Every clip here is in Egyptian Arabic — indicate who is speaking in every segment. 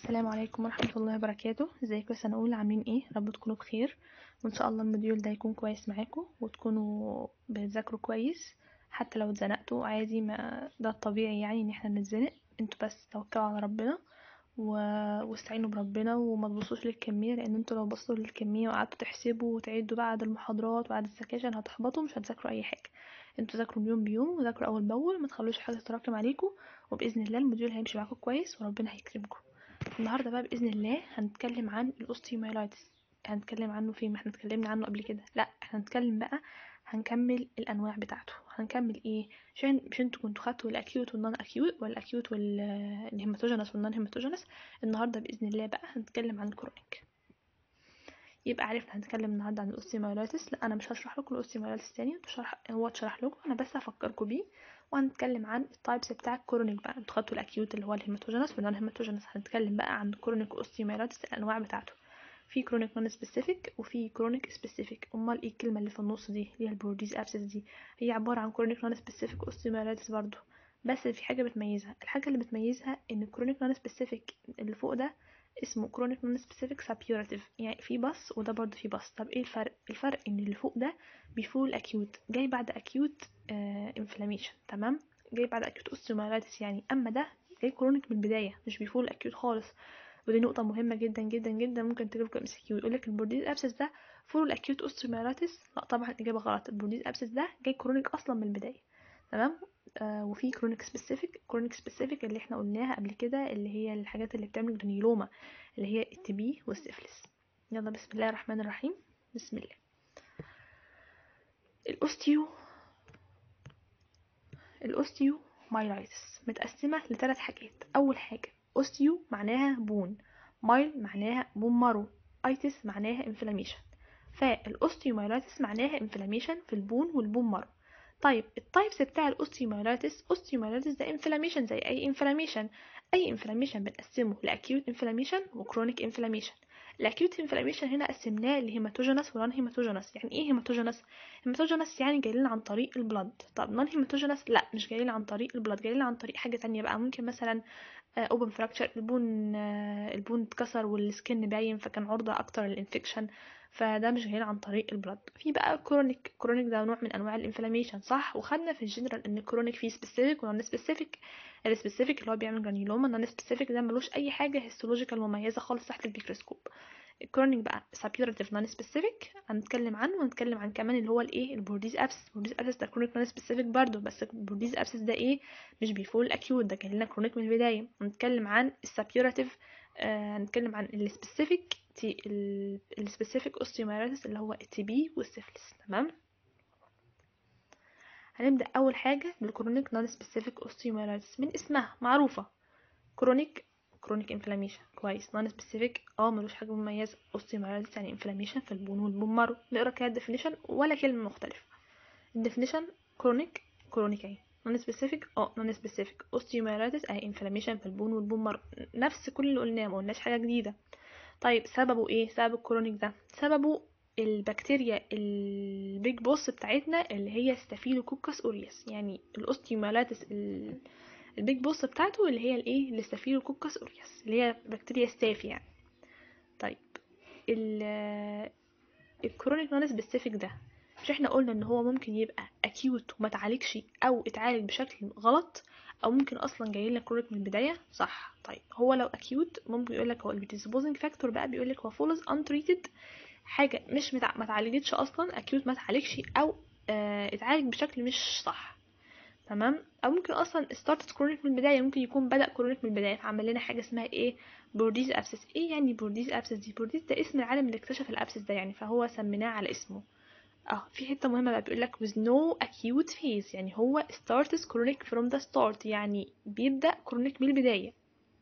Speaker 1: السلام عليكم ورحمة الله وبركاته ازيكم يا سنة أولى عاملين ايه رب تكونوا بخير وان شاء الله الموديول ده يكون كويس معاكم وتكونوا بتذاكروا كويس حتى لو اتزنقتوا عادي ما ده الطبيعي يعني ان احنا نتزنق انتوا بس توكلوا على ربنا و... واستعينوا بربنا وما تبصوش للكمية لان انتوا لو بصوا للكمية وقعدتوا تحسبوا وتعدوا بعد المحاضرات وبعد السكاشن هتحبطوا مش هتذاكروا اي حاجة انتوا ذاكروا اليوم بيوم وذاكروا اول باول ما تخلوش حاجة تتراكم عليكم وباذن الله الموديول هيمشي معاكم كويس وربنا هيكرمكم النهارده بقى باذن الله هنتكلم عن الاوستيومايلايتس هنتكلم عنه فين ما احنا اتكلمنا عنه قبل كده لا احنا هنتكلم بقى هنكمل الانواع بتاعته هنكمل ايه عشان مش انتوا كنتوا خدتوا الاكيوت والنون اكيوت والاكيوت والهيماتوجينس والنون هيماتوجينس النهارده باذن الله بقى هنتكلم عن الكرونيك يبقى عرفنا هنتكلم النهارده عن الاوستيومايلايتس لا انا مش هشرح لكم الاوستيومايلايتس تاني شرح هو اتشرح لكم انا بس هفكركم بيه وهنتكلم عن التايبس بتاع الكرونيك بقى انتوا خدتوا الاكيوت اللي هو الهيماتوجينس والنون هيماتوجينس هنتكلم بقى عن الكرونيك اوستيومايلايتس الانواع بتاعته في كرونيك نون سبيسيفيك وفي كرونيك سبيسيفيك امال ايه الكلمه اللي في النص دي اللي هي البورديز ابسس دي هي عباره عن كرونيك نون سبيسيفيك اوستيومايلايتس برضو بس في حاجه بتميزها الحاجه اللي بتميزها ان الكرونيك نون سبيسيفيك اللي فوق ده اسمه كرونيك نون سبيسيفيك سابيوراتيف يعني في بص وده برضو في بص طب ايه الفرق الفرق ان اللي فوق ده بيفول اكيوت جاي بعد اكيوت انفلاميشن تمام جاي بعد اكيوت اوستيومايلايتس يعني اما ده جاي كرونيك من البدايه مش بيفول اكيوت خالص ودي نقطة مهمة جدا جدا جدا ممكن تجيلكوا ام سي كيو يقولك البورديز ابسس ده فول الاكيوت اوستيومايلايتس لا طبعا الاجابة غلط البورديز ابسس ده جاي كرونيك اصلا من البداية تمام آه وفي كرونيك سبيسيفيك كرونيك سبيسيفيك اللي احنا قلناها قبل كده اللي هي الحاجات اللي بتعمل جرانيولوما اللي هي التي بي والسيفلس يلا بسم الله الرحمن الرحيم بسم الله الاوستيو الاوستيو مايلايتس متقسمة لثلاث حاجات أول حاجة أوستيو معناها بون مايل معناها بون مارو ايتس معناها انفلاميشن فالاوستيومايلايتس معناها انفلاميشن في البون والبون مارو طيب التايبس بتاع الاوستيومايلايتس اوستيومايلايتس ده انفلاميشن زي اي انفلاميشن اي انفلاميشن بنقسمه لاكيوت انفلاميشن وكرونيك انفلاميشن الاكيوت انفلاميشن هنا قسمناه لهيماتوجينس ونون هيماتوجينس يعني ايه هيماتوجينس هيماتوجينس يعني جاي لنا عن طريق البلد طب نون هيماتوجينس لا مش جاي لنا عن طريق البلد جاي لنا عن طريق حاجه تانية بقى ممكن مثلا اوبن فراكتشر البون البون اتكسر والسكن باين فكان عرضه اكتر للانفكشن فده مش جاي عن طريق البلد في بقى كرونيك كرونيك ده نوع من انواع الانفلاميشن صح وخدنا في الجنرال ان الكرونيك فيه سبيسيفيك ونون سبيسيفيك السبيسيفيك اللي هو بيعمل جرانيولوما النون سبيسيفيك ده ملوش اي حاجه هيستولوجيكال مميزه خالص تحت الميكروسكوب الكرونيك بقى سابيوراتيف نون سبيسيفيك هنتكلم عنه وهنتكلم عن كمان اللي هو الايه البورديز ابسس البورديز ابسس ده كرونيك نون سبيسيفيك برضه بس البورديز ابسس ده ايه مش بيفول اكيوت ده كان لنا كرونيك من البدايه هنتكلم عن السابيوراتيف آه هنتكلم عن السبيسيفيك السبيسيفيك اوستيومايلايتس اللي هو التي بي والسيفلس تمام هنبدا اول حاجه بالكرونيك نون سبيسيفيك اوستيومايلايتس من اسمها معروفه كرونيك كرونيك انفلاميشن كويس نون سبيسيفيك اه ملوش حاجه مميزه اوستيومايلايتس يعني انفلاميشن في البون والبون مارو نقرا كده الديفينيشن ولا كلمه مختلفه الديفينيشن كرونيك كرونيك اهي نون سبيسيفيك اه نون سبيسيفيك اوستيومايلايتس اهي انفلاميشن في البون والبون مارو نفس كل اللي قلناه ما قلناش حاجه جديده طيب سببه ايه سبب الكرونيك ده سببه البكتيريا البيج بوس بتاعتنا اللي هي ستافيلوكوكس اوريوس يعني الاوستيومايلايتس البيج بوس بتاعته اللي هي الايه الاستافيلوكوكس اوريوس اللي هي بكتيريا ستاف يعني طيب الكرونيك نون سبيسيفيك ده مش احنا قلنا ان هو ممكن يبقى اكيوت وما اتعالجش او اتعالج بشكل غلط او ممكن اصلا جاي لك كرونيك من البدايه صح طيب هو لو اكيوت ممكن يقول لك هو البريديسبوزنج فاكتور بقى بيقول لك هو فولز انتريتد حاجه مش متع... ما اتعالجتش اصلا اكيوت ما اتعالجش او اه اتعالج بشكل مش صح تمام او ممكن اصلا ستارتد كرونيك من البدايه ممكن يكون بدا كرونيك من البدايه فعمل لنا حاجه اسمها ايه بورديز ابسس ايه يعني بورديز ابسس دي بورديز ده اسم العالم اللي اكتشف الابسس ده يعني فهو سميناه على اسمه اه في حته مهمه بقى بيقول لك with no acute phase يعني هو starts chronic from the start يعني بيبدا كرونيك من البدايه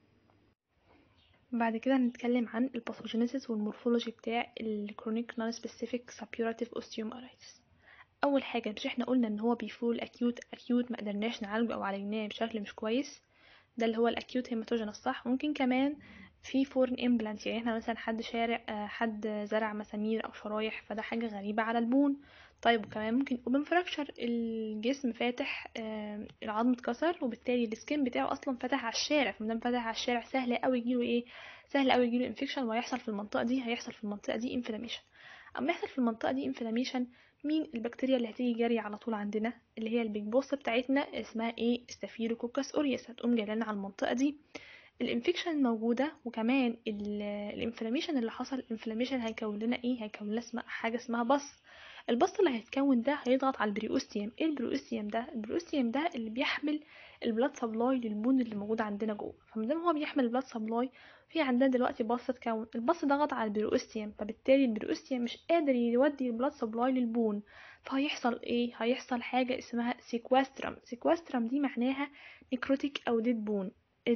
Speaker 1: بعد كده هنتكلم عن الباثوجينيسيس والمورفولوجي بتاع الكرونيك نون سبيسيفيك سابيوراتيف اوستيومايلايتس اول حاجه مش احنا قلنا ان هو بيفول اكيوت اكيوت ما قدرناش نعالجه او عالجناه بشكل مش كويس ده اللي هو الاكيوت هيماتوجينس صح ممكن كمان في فورن امبلانت يعني احنا مثلا حد شارع حد زرع مسامير او شرايح فده حاجه غريبه على البون طيب وكمان ممكن اوبن فراكشر الجسم فاتح آه العظم اتكسر وبالتالي السكين بتاعه اصلا فاتح على الشارع فمادام فاتح على الشارع سهل قوي يجيله ايه سهل قوي يجيله انفكشن وهيحصل في المنطقه دي هيحصل في المنطقه دي انفلاميشن اما يحصل في المنطقه دي انفلاميشن مين البكتيريا اللي هتيجي جري على طول عندنا اللي هي البيج بوس بتاعتنا اسمها ايه ستافيلوكوكس اوريوس هتقوم جايه على المنطقه دي الانفكشن موجوده وكمان الانفلاميشن اللي حصل الانفلاميشن هيكون لنا ايه هيكون لنا اسمها حاجه اسمها بص البص اللي هيتكون ده هيضغط على البريوستيوم ايه البريوستيوم ده البريوستيوم ده اللي بيحمل البلاد سبلاي للبون اللي موجود عندنا جوه فمادام هو بيحمل البلاد سبلاي في عندنا دلوقتي بص اتكون البص ضغط على البريوستيوم فبالتالي البريوستيوم مش قادر يودي البلاد سبلاي للبون فهيحصل ايه هيحصل حاجه اسمها سيكواسترم سيكواسترم دي معناها نيكروتيك او ديد بون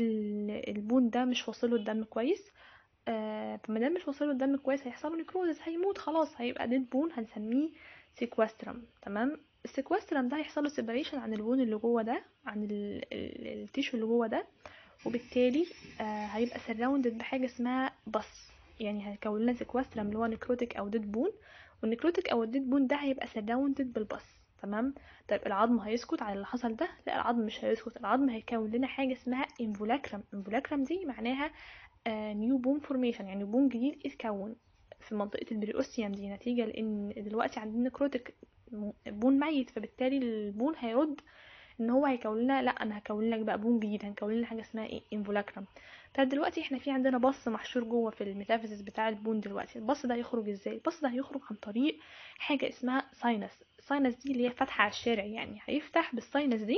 Speaker 1: البون ده مش واصله الدم كويس آه فمادام مش واصله الدم كويس هيحصل له نيكروزس هيموت خلاص هيبقى ديد بون هنسميه سيكواسترم تمام السيكواسترم ده هيحصل له سيبريشن عن البون اللي جوه ده عن التيشو اللي جوه ده وبالتالي آه هيبقى سراوندد بحاجه اسمها بص يعني هيكون لنا سيكواسترم اللي هو نيكروتيك او ديد بون والنيكروتيك او الديد بون ده هيبقى سراوندد بالبص تمام طيب العظم هيسكت على اللي حصل ده لا العظم مش هيسكت العظم هيكون لنا حاجه اسمها انفولاكرم انفولاكرم دي معناها نيو بون فورميشن يعني بون جديد اتكون في منطقه البريوستيوم دي نتيجه لان دلوقتي عندنا نيكروتيك بون ميت فبالتالي البون هيرد ان هو هيكون لنا لا انا هكون لك بقى بون جديد هنكون لنا حاجه اسمها ايه انفولاكرم طيب دلوقتي احنا في عندنا بص محشور جوه في الميتافيزيس بتاع البون دلوقتي البص ده هيخرج ازاي البص ده هيخرج عن طريق حاجه اسمها ساينس الساينس دي اللي هي فتحه على الشارع يعني هيفتح بالساينس دي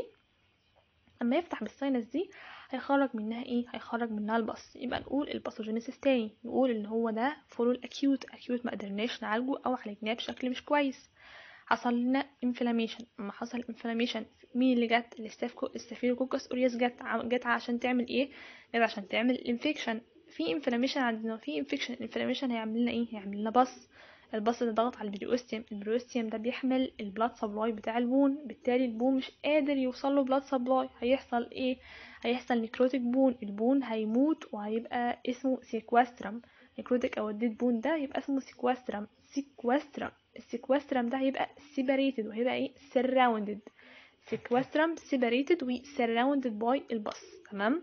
Speaker 1: اما يفتح بالساينس دي هيخرج منها ايه هيخرج منها البص يبقى نقول الباثوجينيسيس تاني نقول ان هو ده فولو الاكيوت اكيوت ما قدرناش نعالجه او عالجناه بشكل مش كويس حصل لنا انفلاميشن اما حصل انفلاميشن مين اللي جت الاستافيلوكوكس اوريوس جت جت عشان تعمل ايه جت عشان تعمل انفكشن في انفلاميشن عندنا في انفكشن الانفلاميشن هيعمل لنا ايه هيعمل لنا بص البص ده ضغط على البريوستيوم البريوستيوم ده بيحمل البلاد سبلاي بتاع البون بالتالي البون مش قادر يوصل له بلاد سبلاي هيحصل ايه هيحصل نيكروتيك بون البون هيموت وهيبقى اسمه سيكواسترم نيكروتيك او الديد بون ده يبقى اسمه سيكواسترم سيكواسترم السيكواسترم ده هيبقى سيبريتد وهيبقى ايه سراوندد سيكواسترم سيبريتد و surrounded باي البص تمام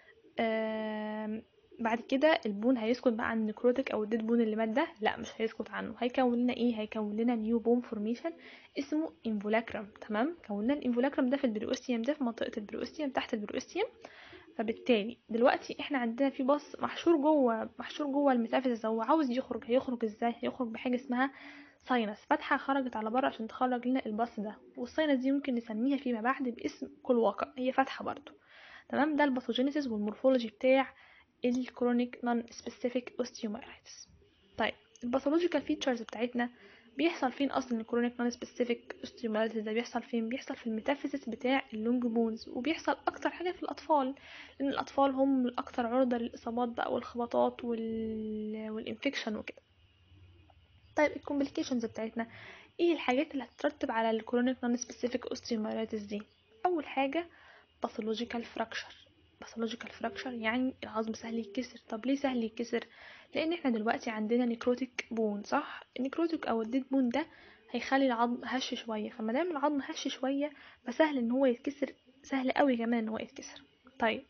Speaker 1: بعد كده البون هيسكت بقى عن النكروتيك او الديد بون اللي مات ده لا مش هيسكت عنه هيكون لنا ايه هيكون لنا نيو بون فورميشن اسمه انفولاكرم تمام كون لنا الانفولاكرم ده في البريوستيوم ده في منطقه البريوستيوم تحت البريوستيوم فبالتالي دلوقتي احنا عندنا في بص محشور جوه محشور جوه الميتافيزيس هو عاوز يخرج هيخرج ازاي هيخرج بحاجه اسمها ساينس فتحه خرجت على بره عشان تخرج لنا البص ده والساينس دي ممكن نسميها فيما بعد باسم كلواقع هي فتحه برضو تمام ده الباثوجينيسيس والمورفولوجي بتاع الكرونيك نون سبيسيفيك اوستيومايلايتس طيب الباثولوجيكال فيتشرز بتاعتنا بيحصل فين اصلا الكرونيك نون سبيسيفيك اوستيومايلايتس ده بيحصل فين بيحصل في الميتافيزيس بتاع اللونج بونز وبيحصل اكتر حاجه في الاطفال لان الاطفال هم الاكثر عرضه للاصابات بقى والخبطات وال... والانفكشن وكده طيب الكومبليكيشنز بتاعتنا ايه الحاجات اللي هتترتب على الكرونيك نون سبيسيفيك اوستيومايلايتس دي اول حاجه باثولوجيكال فراكشر باثولوجيكال فراكشر يعني العظم سهل يتكسر طب ليه سهل يتكسر لان احنا دلوقتي عندنا نيكروتيك بون صح النيكروتيك او الديد بون ده هيخلي العظم هش شويه فما دام العظم هش شويه فسهل ان هو يتكسر سهل قوي كمان ان هو يتكسر طيب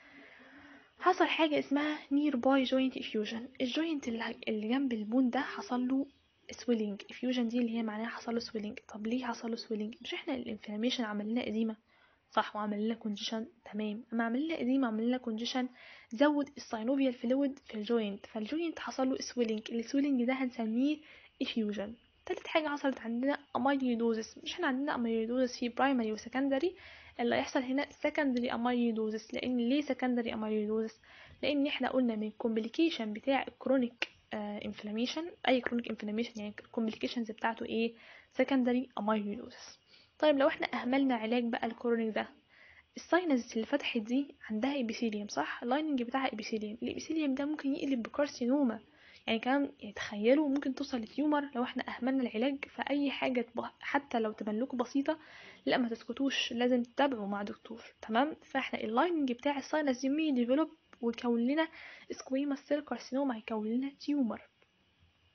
Speaker 1: حصل حاجه اسمها نير باي جوينت افيوجن الجوينت اللي جنب البون ده حصل له سويلنج افيوجن دي اللي هي معناها حصل له سويلنج طب ليه حصل له سويلنج مش احنا الانفلاميشن عمل لنا اديمه صح وعمل لنا كونجيشن تمام اما عمل لنا اديمه عمل لنا كونجيشن زود الساينوفيال فلويد في الجوينت فالجوينت حصل له سويلنج السويلنج ده هنسميه افيوجن تالت حاجه حصلت عندنا امايليدوزس مش احنا عندنا امايليدوزس في برايمري وسكندري اللي هيحصل هنا سكندري امايليدوزس لان ليه سكندري امايليدوزس لان احنا قلنا من الكومبليكيشن بتاع الكرونيك انفلاميشن uh, اي كرونيك انفلاميشن يعني الكومبليكيشنز بتاعته ايه سكندري امايليدوزس طيب لو احنا اهملنا علاج بقى الكرونيك ده الساينز اللي فتحت دي عندها ايبيثيليوم صح اللايننج بتاعها ايبيثيليوم الايبيثيليوم ده ممكن يقلب بكارسينوما يعني كمان يعني تخيلوا ممكن توصل لتيومر لو احنا اهملنا العلاج فاي حاجه حتى لو تبان لكم بسيطه لا ما تسكتوش لازم تتابعوا مع دكتور تمام فاحنا اللايننج بتاع الساينس دي ديفلوب ويكون لنا سكويما سيل كارسينوما هيكون لنا تيومر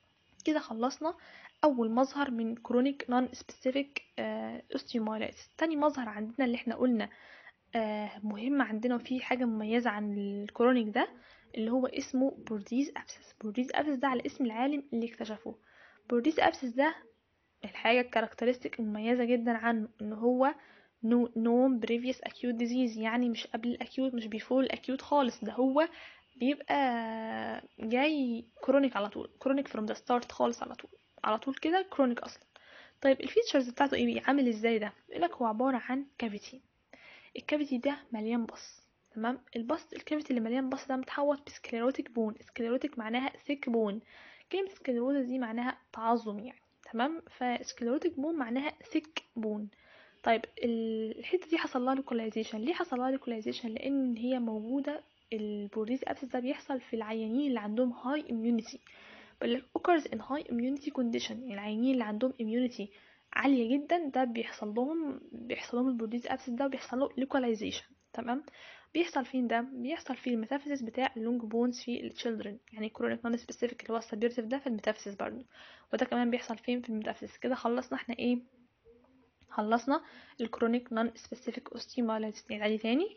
Speaker 1: كده خلصنا اول مظهر من كرونيك نون سبيسيفيك اوستيومايلايتس تاني مظهر عندنا اللي احنا قلنا آه مهم عندنا وفيه حاجة مميزة عن الكرونيك ده اللي هو اسمه بورديز ابسس بورديز ابسس ده على اسم العالم اللي اكتشفه بورديز ابسس ده الحاجة الكاركترستيك المميزة جدا عنه ان هو نو نوم بريفيوس اكيوت ديزيز يعني مش قبل الاكيوت مش بيفول الاكيوت خالص ده هو بيبقى جاي كرونيك على طول كرونيك فروم ذا ستارت خالص على طول على طول كده كرونيك اصلا طيب الفيتشرز بتاعته ايه عامل ازاي ده يقولك هو عبارة عن كافيتي الكافيتي ده مليان بص تمام البص الكافيتي اللي مليان بص ده متحوط بسكليروتيك بون سكليروتيك معناها ثيك بون كلمة سكليروزا دي معناها تعظم يعني تمام فسكليروتيك بون معناها ثيك بون طيب الحته دي حصل لها لوكاليزيشن ليه حصل لها لوكاليزيشن لان هي موجوده البوريز ابسس ده بيحصل في العيانين اللي عندهم هاي اميونيتي بل occurs in high immunity condition يعني العيانين اللي عندهم immunity عالية جدا ده بيحصل لهم بيحصل لهم البوريز ابسس ده وبيحصل له لوكاليزيشن تمام بيحصل فين ده بيحصل في الميتافيزيس بتاع اللونج بونز في التشيلدرن يعني كرونيك نون سبيسيفيك اللي هو السبيرتيف ده في الميتافيزيس برضه وده كمان بيحصل فين في الميتافيزيس كده خلصنا احنا ايه خلصنا الكرونيك نون سبيسيفيك اوستيومايلايتس نعيد تاني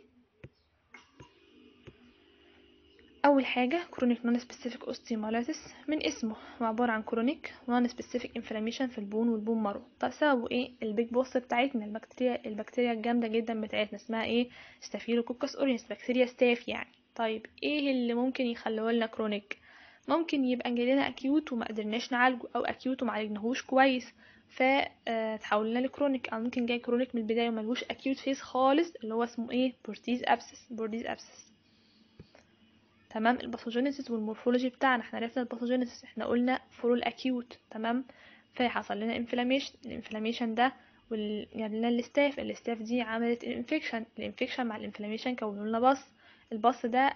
Speaker 1: اول حاجه كرونيك نون سبيسيفيك اوستيومايلايتس من اسمه هو عباره عن كرونيك نون سبيسيفيك انفلاميشن في البون والبون مارو طب سببه ايه البيج بوس بتاعتنا البكتيريا البكتيريا الجامده جدا بتاعتنا اسمها ايه ستافيلوكوكس اورينس بكتيريا ستاف يعني طيب ايه اللي ممكن يخليه لنا كرونيك ممكن يبقى جالنا اكيوت وما قدرناش نعالجه او اكيوت وما عالجناهوش كويس فتحول لنا لكرونيك او ممكن جاي كرونيك من البدايه وملهوش اكيوت فيس خالص اللي هو اسمه ايه بورتيز ابسس بورديز ابسس تمام الباثوجينيسيس والمورفولوجي بتاعنا احنا عرفنا الباثوجينيسيس احنا قلنا فور الاكيوت تمام فحصل لنا انفلاميشن الانفلاميشن ده وجاب لنا الاستاف الاستاف دي عملت الانفكشن الانفكشن مع الانفلاميشن كونوا لنا بص البص ده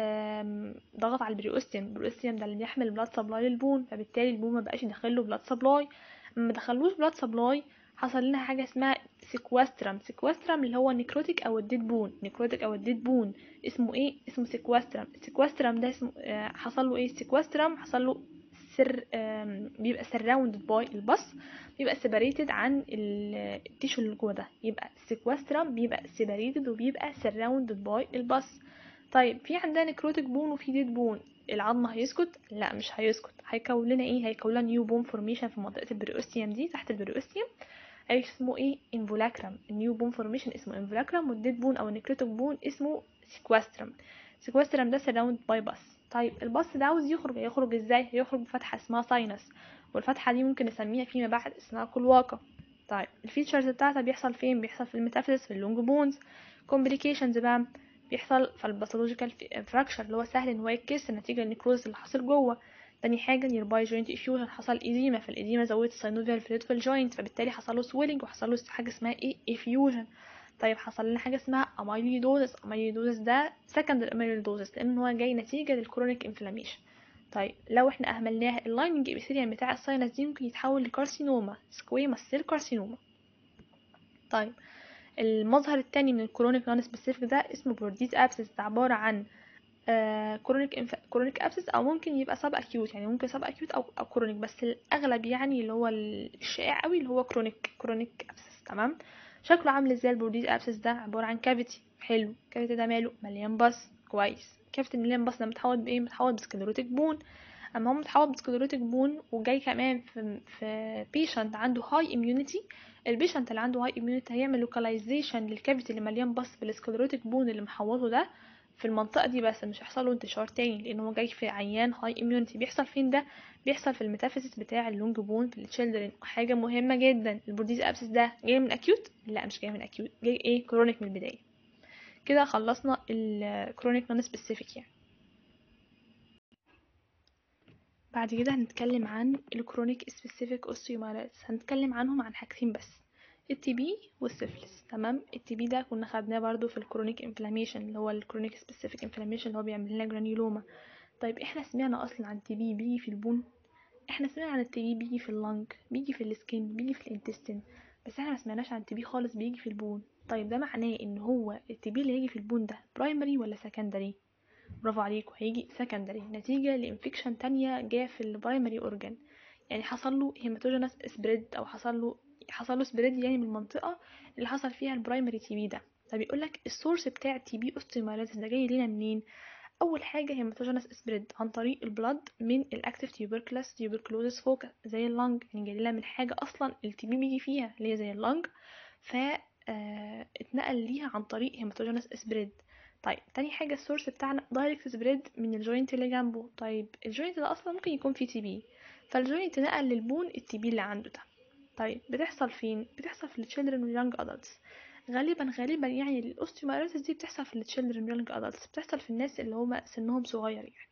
Speaker 1: ضغط على البريوستيوم البريوستيوم ده اللي بيحمل بلاد سبلاي للبون فبالتالي البون ما بقاش يدخله بلاد سبلاي ما دخلوش بلاد سبلاي حصل لنا حاجه اسمها سيكواسترم سيكواسترم اللي هو النيكروتيك او الديد بون نيكروتيك او الديد بون اسمه ايه اسمه سيكواسترم السيكواسترم ده اسمه آه حصل له ايه سيكواسترم حصل له سر بيبقى سراوندد باي البص بيبقى سيبريتد عن التيشو اللي جوه ده يبقى السيكواسترم بيبقى سيبريتد وبيبقى سراوندد باي البص طيب في عندنا نيكروتيك بون وفي ديد بون العظم هيسكت لا مش هيسكت هيكون لنا ايه هيكون لنا نيو بون فورميشن في منطقه البريوستيوم دي تحت البريوستيوم اسمه ايه انفولاكرم النيو بون فورميشن اسمه انفولاكرم والديد بون او النيكروتيك بون اسمه سيكواسترم سيكواسترم ده سراوند باي باس طيب الباص ده عاوز يخرج هيخرج ازاي هيخرج بفتحه اسمها ساينس والفتحه دي ممكن نسميها فيما بعد اسمها كلواقه طيب الفيتشرز بتاعتها بيحصل فين بيحصل في الميتافيزيس في اللونج بونز كومبليكيشنز بقى بيحصل في الباثولوجيكال فراكشر اللي هو سهل ان هو يتكسر نتيجه للنيكروز اللي حاصل جوه تاني حاجة نيرباي جوينت افيوجن حصل ايديما فالايديما زودت الساينوفيال فلويد في الجوينت فبالتالي حصل له سويلنج وحصل له حاجة اسمها ايه افيوجن طيب حصل لنا حاجة اسمها اميليدوزس اميليدوزس ده سكند اميليدوزس لان هو جاي نتيجة للكرونيك انفلاميشن طيب لو احنا اهملناها اللايننج ابيثيليوم بتاع الساينس دي ممكن يتحول لكارسينوما سكويما سيل كارسينوما طيب المظهر التاني من الكرونيك نون سبيسيفيك ده اسمه بورديز ابسس ده عبارة عن آه كرونيك انف... كرونيك ابسس او ممكن يبقى سب اكيوت يعني ممكن سب اكيوت او او كرونيك بس الاغلب يعني اللي هو الشائع قوي اللي هو كرونيك كرونيك ابسس تمام شكله عامل ازاي البورديز ابسس ده عبارة عن كافيتي حلو الكافيتي ده ماله مليان بص كويس كافيتي مليان بص ده متحوط بايه متحوط بسكليروتيك بون اما هو متحوط بسكليروتيك بون وجاي كمان في في بيشنت عنده هاي اميونيتي البيشنت اللي عنده هاي اميونيتي هيعمل لوكاليزيشن للكافيتي اللي مليان بص بالسكليروتيك بون اللي محوطه ده في المنطقة دي بس مش هيحصل له انتشار تاني لان هو جاي في عيان هاي اميونيتي بيحصل فين ده بيحصل في الميتافيزيس بتاع اللونج بون في التشيلدرن حاجة مهمة جدا البورديز ابسس ده جاي من اكيوت لا مش جاي من اكيوت جاي ايه كرونيك من البداية كده خلصنا الكرونيك نون سبيسيفيك يعني بعد كده هنتكلم عن الكرونيك سبيسيفيك اوستيومايلايتس هنتكلم عنهم عن حاجتين بس التي بي والسيفلس تمام التي بي ده كنا خدناه برضو في الكرونيك انفلاميشن اللي هو الكرونيك سبيسيفيك انفلاميشن اللي هو بيعمل لنا جرانيولوما طيب احنا سمعنا اصلا عن التي بي بيجي في البون احنا سمعنا عن التي بي بيجي في اللنج بيجي في السكين بيجي في الانتستين بس احنا ما سمعناش عن التي بي خالص بيجي في البون طيب ده معناه ان هو التي بي اللي هيجي في البون ده برايمري ولا سكندري برافو عليكم هيجي سكندري نتيجة لانفكشن تانية جاية في البرايمري اورجان يعني حصل له هيماتوجينس سبريد او حصل له حصل له سبريد يعني من المنطقه اللي حصل فيها البرايمري تي بي ده فبيقول لك السورس بتاع التي بي اوستيومايلايتس ده جاي لنا منين اول حاجه هيماتوجينس سبريد عن طريق البلاد من الاكتيف تيوبركلس تيوبركلوزس فوكا زي اللنج يعني جاي لنا من حاجه اصلا التي بي بيجي فيها اللي هي زي اللنج ف آه، اتنقل ليها عن طريق هيماتوجينس سبريد طيب تاني حاجة السورس بتاعنا دايركت سبريد من الجوينت اللي جنبه طيب الجوينت ده اصلا ممكن يكون فيه تي بي فالجوينت نقل للبون التي بي اللي عنده ده طيب بتحصل فين بتحصل في التشيلدرن واليونج ادلتس غالبا غالبا يعني الاوستيومايروسيس دي بتحصل في التشيلدرن واليونج ادلتس بتحصل في الناس اللي هم سنهم صغير يعني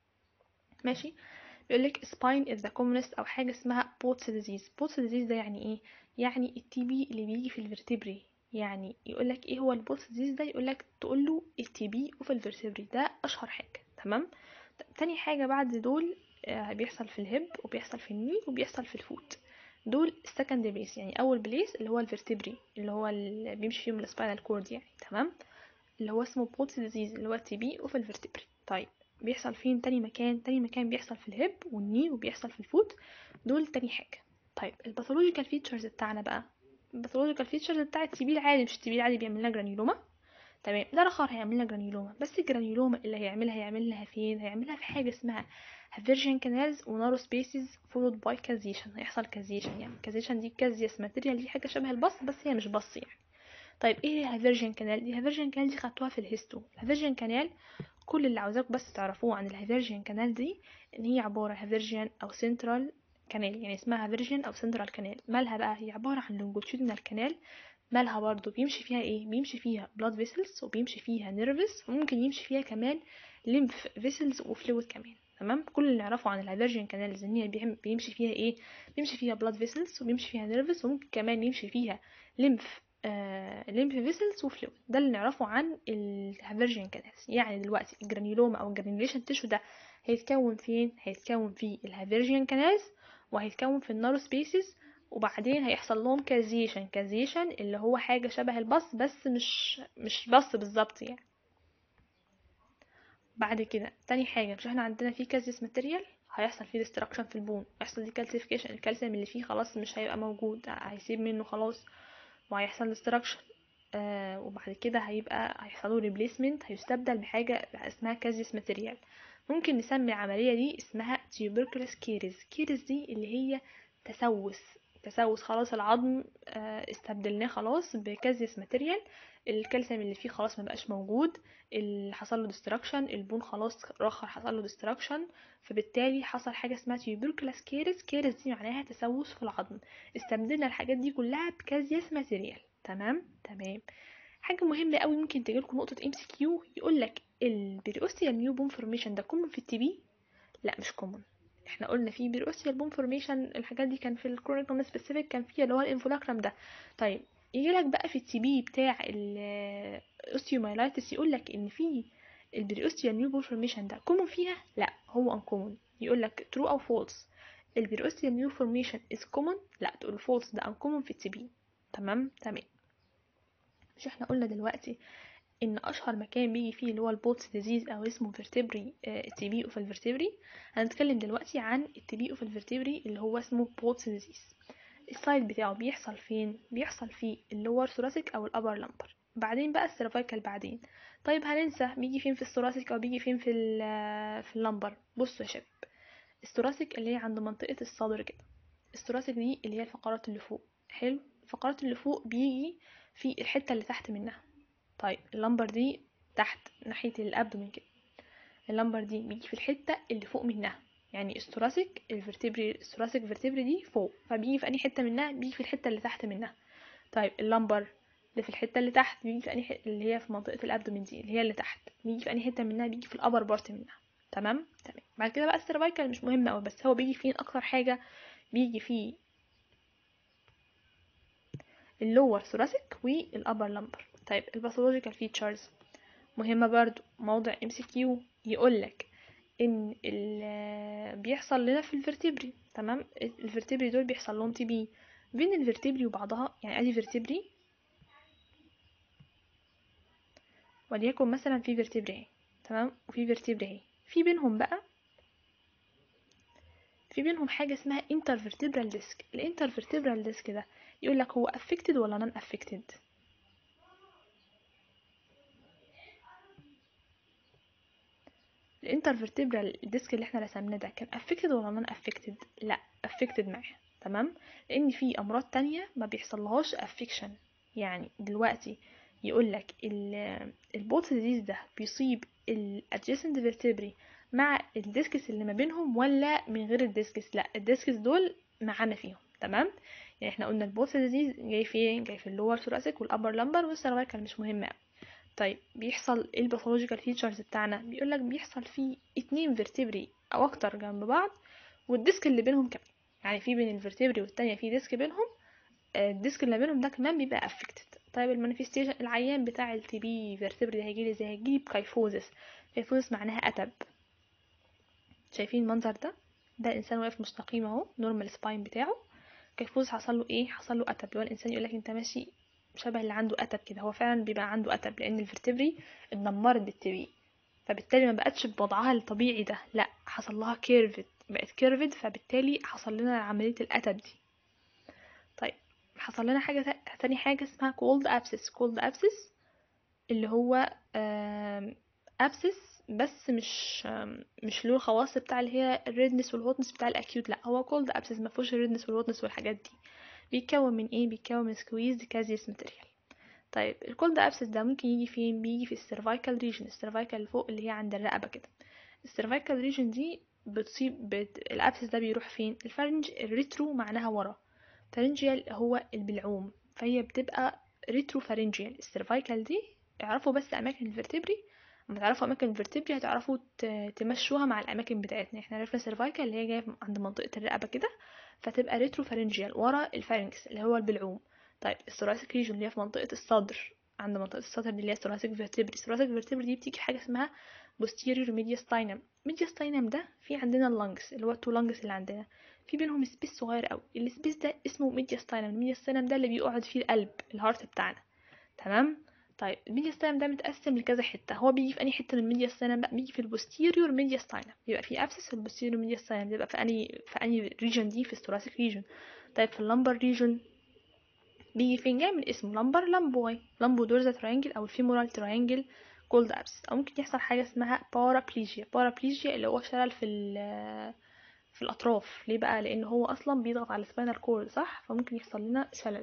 Speaker 1: ماشي بيقولك spine is the commonest او حاجه اسمها بوتس ديزيز بوتس ديزيز ده يعني ايه يعني التي بي اللي بيجي في الفرتبري يعني يقولك ايه هو البوتس ديزيز ده يقولك تقول له التي بي وفي الفرتبري ده اشهر حاجه تمام تاني حاجه بعد دول آه، بيحصل في الهب وبيحصل في الني وبيحصل في الفوت دول السكند بليس يعني اول بليس اللي هو الفرتبري اللي هو اللي بيمشي فيهم السباينال كورد يعني تمام اللي هو اسمه بوتس ديزيز اللي هو التي بي وفي الفرتبري طيب بيحصل فين تاني مكان تاني مكان بيحصل في الهب والني وبيحصل في الفوت دول تاني حاجه طيب الباثولوجيكال فيتشرز بتاعنا بقى الباثولوجيكال فيتشرز بتاع التي بي العادي مش التي بي العادي بيعمل لنا جرانيولوما تمام ده الاخر هيعمل لنا جرانيولوما بس الجرانيولوما اللي هيعملها هيعملها فين هيعملها في حاجه اسمها هافيرجن كانالز ونارو سبيسز فولود باي كازيشن هيحصل كازيشن يعني كازيشن دي كازيس ماتيريال دي حاجه شبه البص بس هي مش بص يعني طيب ايه هي هافيرجن كانال دي هافيرجن كانال دي خدتوها في الهيستو الهافيرجن كانال كل اللي عاوزاكم بس تعرفوه عن الهافيرجن كانال دي ان هي عباره هافيرجن او سنترال كانال يعني اسمها هافيرجن او سنترال كانال مالها بقى هي عباره عن لونجيتودينال كانال مالها برضو بيمشي فيها ايه بيمشي فيها blood vessels وبيمشي فيها nervous وممكن يمشي فيها كمان lymph vessels وفلويد كمان تمام كل اللي نعرفه عن الهافيرجن كانالز ان هي بيهم- بيمشي فيها ايه بيمشي فيها blood vessels وبيمشي فيها nervous وممكن كمان يمشي فيها lymph آه lymph vessels وفلويد ده اللي نعرفه عن الهافيرجن كانالز يعني دلوقتي الجرانيولوما او الجرانيوليشن تيشو ده هيتكون فين هيتكون في الهافيرجن كانالز وهيتكون في النارو سبيسز وبعدين هيحصل لهم كازيشن كازيشن اللي هو حاجة شبه البص بس مش مش بص بالظبط يعني بعد كده تاني حاجة مش احنا عندنا فيه كازيس ماتيريال هيحصل فيه ديستراكشن في البون هيحصل دي كالسيفيكيشن الكالسيوم اللي فيه خلاص مش هيبقى موجود هيسيب منه خلاص وهيحصل ديستراكشن آه وبعد كده هيبقى هيحصل ريبليسمنت هيستبدل بحاجة اسمها كازيس ماتيريال ممكن نسمي العملية دي اسمها تيوبركلس كيرز كيرز دي اللي هي تسوس تسوس خلاص العظم آه، استبدلناه خلاص بكازيوس ماتيريال الكالسيوم اللي فيه خلاص ما بقاش موجود اللي حصل له ديستراكشن البون خلاص رخر حصل له ديستراكشن فبالتالي حصل حاجه اسمها تيوبركلاس كيرس كيرس دي معناها تسوس في العظم استبدلنا الحاجات دي كلها بكازيوس ماتيريال تمام تمام حاجه مهمه قوي ممكن تجيلكم نقطه ام سي كيو يقول لك البريوستيال نيو بون فورميشن ده كومن في التي بي لا مش كومن احنا قلنا في بيروسيال بون فورميشن الحاجات دي كان في الكرونيك نون سبيسيفيك كان فيها اللي هو الانفولاكرم ده طيب يجي لك بقى في التي بي بتاع الاوستيومايلايتس يقول لك ان في البريوستيال نيو بون فورميشن ده كومن فيها لا هو انكومن يقول لك ترو او فولس البريوستيال نيو فورميشن از كومن لا تقول فولس ده انكومن في التي بي تمام تمام مش احنا قلنا دلوقتي ان اشهر مكان بيجي فيه اللي هو البوتس ديزيز او اسمه فيرتبري التي بي اوف الفيرتبري هنتكلم دلوقتي عن التي بي اوف الفيرتبري اللي هو اسمه بوتس ديزيز السايد بتاعه بيحصل فين بيحصل في اللور ثوراسيك او الابر لامبر بعدين بقى السيرفايكال بعدين طيب هننسى بيجي فين في الثوراسيك او بيجي فين في ال- في اللامبر بصوا يا شباب الثوراسيك اللي هي عند منطقة الصدر كده الثوراسيك دي اللي هي الفقرات اللي فوق حلو الفقرات اللي فوق بيجي في الحتة اللي تحت منها طيب اللمبر دي تحت ناحية الابدومين كده اللمبر دي بيجي في الحتة اللي فوق منها يعني الثوراسيك الفرتبري الثوراسيك فيرتبري دي فوق فبيجي في انهي حتة منها بيجي في الحتة اللي تحت منها طيب اللمبر اللي في الحتة اللي تحت بيجي في انهي ح- اللي هي في منطقة الابدومين دي اللي هي اللي تحت بيجي في انهي حتة منها بيجي في الابر بارت منها تمام تمام بعد كده بقى السيرفايكال مش مهم قوي بس هو بيجي فين اكتر حاجة بيجي فيه اللور ثوراسيك والابر لمبر طيب الباثولوجيكال فيتشرز مهمة برضو موضع ام سي كيو يقولك ان ال- بيحصل لنا في الفرتبري تمام الفرتبري دول بيحصل لهم تي بي بين الفرتبري وبعضها يعني ادي فرتبري وليكن مثلا في فرتبري اهي تمام وفي فرتبري اهي في بينهم بقى في بينهم حاجه اسمها intervertebral disc الانترفرتبرال disc ده يقول لك هو affected ولا non affected الانترفرتبرال ديسك اللي احنا رسمناه ده كان affected ولا non affected لا affected معاه تمام لان في امراض تانية ما بيحصلهاش affection يعني دلوقتي يقول لك البوت ديزيز ده بيصيب الادجيسنت vertebrae مع الديسكس اللي ما بينهم ولا من غير الديسكس لا الديسكس دول معانا فيهم تمام يعني احنا قلنا البوت ديزيز جاي فين جاي في اللور ثوراسيك والابر لمبر والسيرفايكال مش مهم قوي طيب بيحصل ايه الباثولوجيكال فيتشرز بتاعنا بيقول لك بيحصل فيه اتنين فيرتبري او اكتر جنب بعض والديسك اللي بينهم كمان يعني في بين الفيرتبري والتانية في ديسك بينهم الديسك اللي بينهم ده كمان بيبقى افكتد طيب المانيفستيشن العيان بتاع التي بي فيرتبري ده هيجيلي ازاي هيجيلي بكايفوزس كايفوزس معناها اتب شايفين المنظر ده ده الانسان واقف مستقيم اهو نورمال سباين بتاعه كايفوز حصل له ايه حصل له اتب اللي هو الانسان يقول لك انت ماشي شبه اللي عنده اتب كده هو فعلا بيبقى عنده اتب لان الفرتبري اتدمرت بالتبي فبالتالي ما بقتش بوضعها الطبيعي ده لا حصل لها كيرفد بقت كيرفد فبالتالي حصل لنا عمليه الاتب دي طيب حصل لنا حاجه تاني حاجه اسمها كولد ابسس كولد ابسس اللي هو ابسس بس مش مش له الخواص بتاع اللي هي الريدنس والهوتنس بتاع الاكيوت لا هو كولد ابسس ما فيهوش الريدنس والهوتنس والحاجات دي بيتكون من ايه بيتكون من سكويزد كازيوس ماتيريال طيب الكولد ابسس ده ممكن يجي فين بيجي في السيرفايكال ريجن السيرفايكال اللي فوق اللي هي عند الرقبه كده السيرفايكال ريجن دي بتصيب بت... الابسس ده بيروح فين الفرنج الريترو معناها ورا فارنجيال هو البلعوم فهي بتبقى ريترو فارنجيال السيرفايكال دي اعرفوا بس اماكن الفرتبري لما تعرفوا اماكن الفرتبري هتعرفوا تمشوها مع الاماكن بتاعتنا احنا عرفنا سيرفايكال اللي هي جايه عند منطقه الرقبه كده فتبقى ريترو فارنجيال ورا الفارنكس اللي هو البلعوم طيب الثوراسيك ريجون اللي هي في منطقه الصدر عند منطقه الصدر دي اللي هي الثوراسيك فيرتبري الثوراسيك فيرتبري دي بتيجي في حاجه اسمها posterior mediastinum mediastinum ده في عندنا اللنجز اللي هو التو لنجز اللي عندنا في بينهم سبيس صغير قوي السبيس ده اسمه mediastinum الميدياستاينم ده اللي بيقعد فيه القلب الهارت بتاعنا تمام طيب الميدياستاينم ده متقسم لكذا حته هو بيجي في انهي حته من الميدياستاينم بقى بيجي في البوستيريور ميدياستاينم بيبقى في ابسس في البوستيريور ميدياستاينم بيبقى في انهي في انهي ريجن دي في الثوراسيك ريجن طيب في اللمبر ريجن بيجي فين جاي من اسمه لمبر لامبوي لامبو دورزا تراينجل او الفيمورال تراينجل كولد ابس او ممكن يحصل حاجه اسمها بارابليجيا بارابليجيا اللي هو شلل في في الاطراف ليه بقى لان هو اصلا بيضغط على السباينال كورد صح فممكن يحصل لنا شلل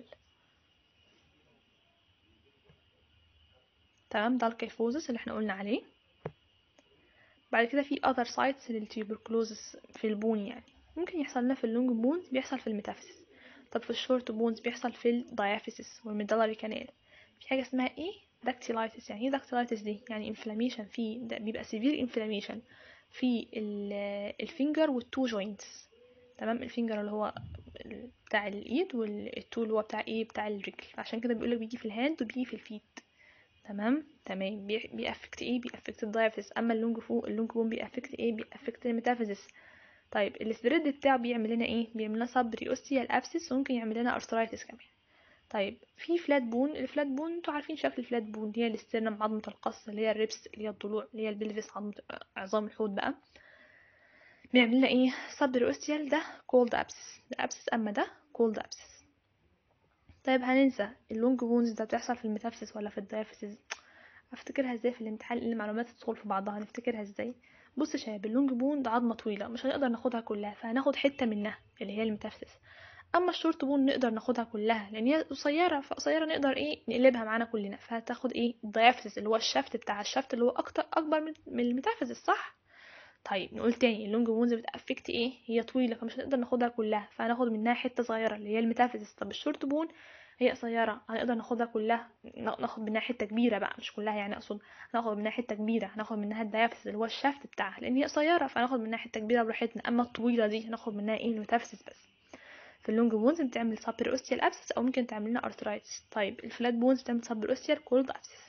Speaker 1: تمام ده الكيفوزس اللي احنا قلنا عليه بعد كده في other sites للتيوبركلوزس في البون يعني ممكن يحصل لنا في اللونج بونز بيحصل في الميتافيسيس طب في الشورت بونز بيحصل في الدايافيسيس والميدالري كانال في حاجه اسمها ايه داكتيلايتس يعني ايه داكتيلايتس دي يعني انفلاميشن في ده بيبقى سيفير انفلاميشن في الفينجر والتو جوينتس تمام الفينجر اللي هو بتاع الايد والتو اللي هو بتاع ايه بتاع الرجل عشان كده بيقولك بيجي في الهاند وبيجي في الفيت تمام تمام بيأفكت ايه بيأفكت الدايفيس اما اللونج فوق اللونج بون بيأفكت ايه بيأفكت الميتافيزيس طيب السبريد بتاعه بيعمل لنا ايه بيعمل لنا سب ريوستيال ابسس وممكن يعمل لنا ارثرايتس كمان طيب في فلات بون الفلات بون انتوا عارفين شكل الفلات بون اللي هي الاسترنم عظمة القص اللي هي الريبس اللي هي الضلوع اللي هي البلفس عظمة عظام الحوض بقى بيعمل لنا ايه سب ريوستيال ده كولد ابسس ده ابسس اما ده كولد ابسس طيب هننسى اللونج بونز ده بتحصل في الميتافيسيس ولا في الدايفيسيس افتكرها ازاي في الامتحان اللي المعلومات تدخل في بعضها نفتكرها ازاي بص يا شباب اللونج بون ده عظمه طويله مش هنقدر ناخدها كلها فهناخد حته منها اللي هي الميتافيسيس اما الشورت بون نقدر ناخدها كلها لان هي قصيره فقصيره نقدر ايه نقلبها معانا كلنا فهتاخد ايه الدايفيسيس اللي هو الشفت بتاع الشفت اللي هو اكتر اكبر من الميتافيسيس صح طيب نقول تاني اللونج بونز بتأفكت ايه هي طويله فمش هنقدر ناخدها كلها فهناخد منها حته صغيره اللي هي الميتافيسيس طب الشورت بون هي قصيرة هنقدر ناخدها كلها ناخد منها حتة كبيرة بقى مش كلها يعني أقصد هناخد منها حتة كبيرة هناخد منها الديافيسيس اللي هو الشافت بتاعها لأن هي قصيرة فهناخد منها حتة كبيرة براحتنا أما الطويلة دي هناخد منها ايه الميتافيسيس بس في اللونج بونز بتعمل سابر اوستيال ابسس او ممكن تعمل لنا ارثرايتس طيب الفلات بونز بتعمل سابر اوستيال كولد ابسس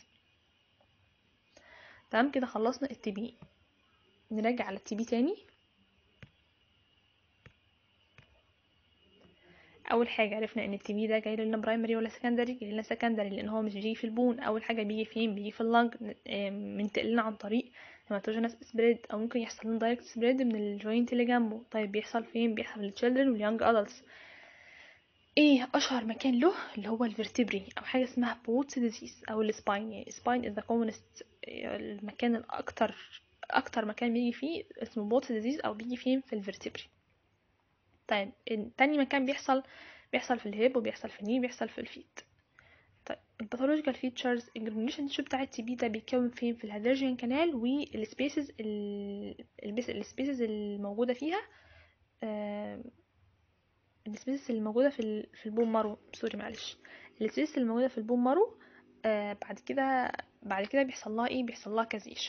Speaker 1: تمام كده خلصنا التي بي نراجع على التي بي تاني اول حاجه عرفنا ان التي بي ده جاي لنا برايمري ولا سكندري جاي لنا سكندري لان هو مش بيجي في البون اول حاجه بيجي فين بيجي في اللنج منتقل لنا عن طريق هيماتوجينس سبريد او ممكن يحصل لنا دايركت سبريد من الجوينت اللي جنبه طيب بيحصل فين بيحصل للتشيلدرن واليونج ادلتس ايه اشهر مكان له اللي هو الفرتبري او حاجه اسمها بوتس ديزيز او السباين يعني سباين از ذا كومنست المكان الاكتر اكتر مكان بيجي فيه اسمه بوتس ديزيز او بيجي فين في الفرتبري طيب تاني مكان بيحصل بيحصل في الهيب وبيحصل في الني بيحصل في الفيت طيب الباثولوجيكال فيتشرز الجرانيوليشن تيشو بتاع التي بي ده بيتكون فين في الهيدرجين كانال والسبيسز السبيسز الموجوده فيها السبيسز اللي موجوده في في البون مارو سوري معلش السبيسز اللي موجوده في البون مارو آه بعد كده بعد كده بيحصل لها ايه بيحصل لها كازيشن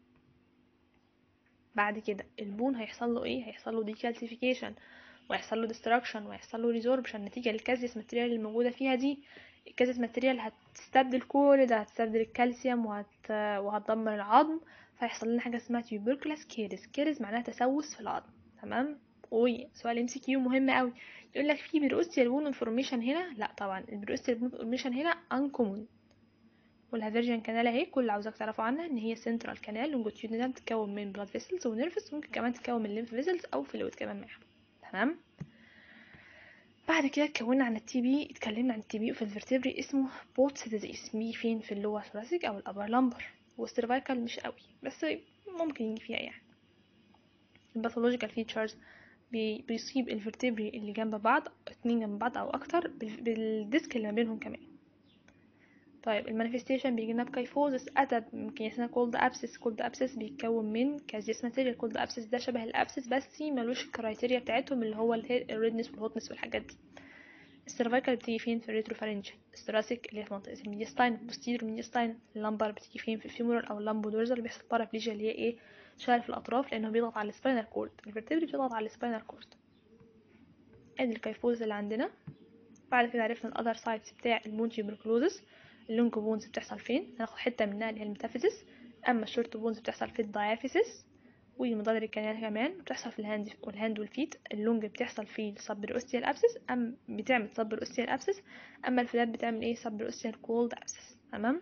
Speaker 1: بعد كده البون هيحصل له ايه هيحصل له ديكالسيفيكيشن ويحصل له ديستراكشن ويحصل له ريزوربشن نتيجه للكازيس ماتيريال اللي موجوده فيها دي الكازيس ماتيريال هتستبدل كل ده هتستبدل الكالسيوم وهت... وهتدمر العظم فيحصل لنا حاجه اسمها تيوبركلس كيرس كيرس معناها تسوس في العظم تمام وي سؤال ام سي كيو مهم قوي يقول لك في بيروستيال بون انفورميشن هنا لا طبعا البيروستيال بون انفورميشن هنا انكومون والهافيرجن كانال اهي كل اللي عاوزاك تعرفوا عنها ان هي سنترال كانال لونجيتيودينال بتتكون من بلاد فيسلز ونيرفس ممكن كمان تتكون من ليمف فيسلز او فلويد كمان معاها تمام بعد كده اتكلمنا عن التي بي اتكلمنا عن التي بي في الفرتبري اسمه بوتس ديزيز بيجي فين في اللور ثوراسيك او الابر لامبر والسيرفايكال مش قوي بس ممكن يجي فيها يعني الباثولوجيكال فيتشرز بيصيب الفرتبري اللي جنب بعض اتنين جنب بعض او اكتر بالديسك اللي ما بينهم كمان طيب المانيفستيشن بيجي لنا بكيفوزس اتب ممكن يسمى كولد ابسس كولد ابسس بيتكون من كازيس ماتيريال كولد ابسس ده شبه الابسس بس ملوش الكرايتيريا بتاعتهم اللي هو الريدنس والهوتنس والحاجات دي السيرفايكال بتيجي فين في الريتروفارنجل الثوراسيك اللي هي في منطقه الميديستاين بوستيرو ميديستاين اللامبر بتيجي فين في الفيمورال او اللامبو دورزال بيحصل بارابليجيا اللي هي ايه شلل في الاطراف لانه بيضغط على السباينال كورد الفرتبري بتضغط على السباينال كورد ادي الكيفوز اللي عندنا بعد كده عرفنا الاذر سايتس بتاع المون تيوبركلوزس اللونج بونز بتحصل فين هناخد حته منها اللي هي الميتافيزيس اما الشورت بونز بتحصل في الدايافيسيس والمضادر الكنال كمان بتحصل في الهاند والهاند والفيت اللونج بتحصل في السبر اوستيال ابسس ام بتعمل سبر اوستيال ابسس اما الفلات بتعمل ايه سبر اوستيال كولد ابسس تمام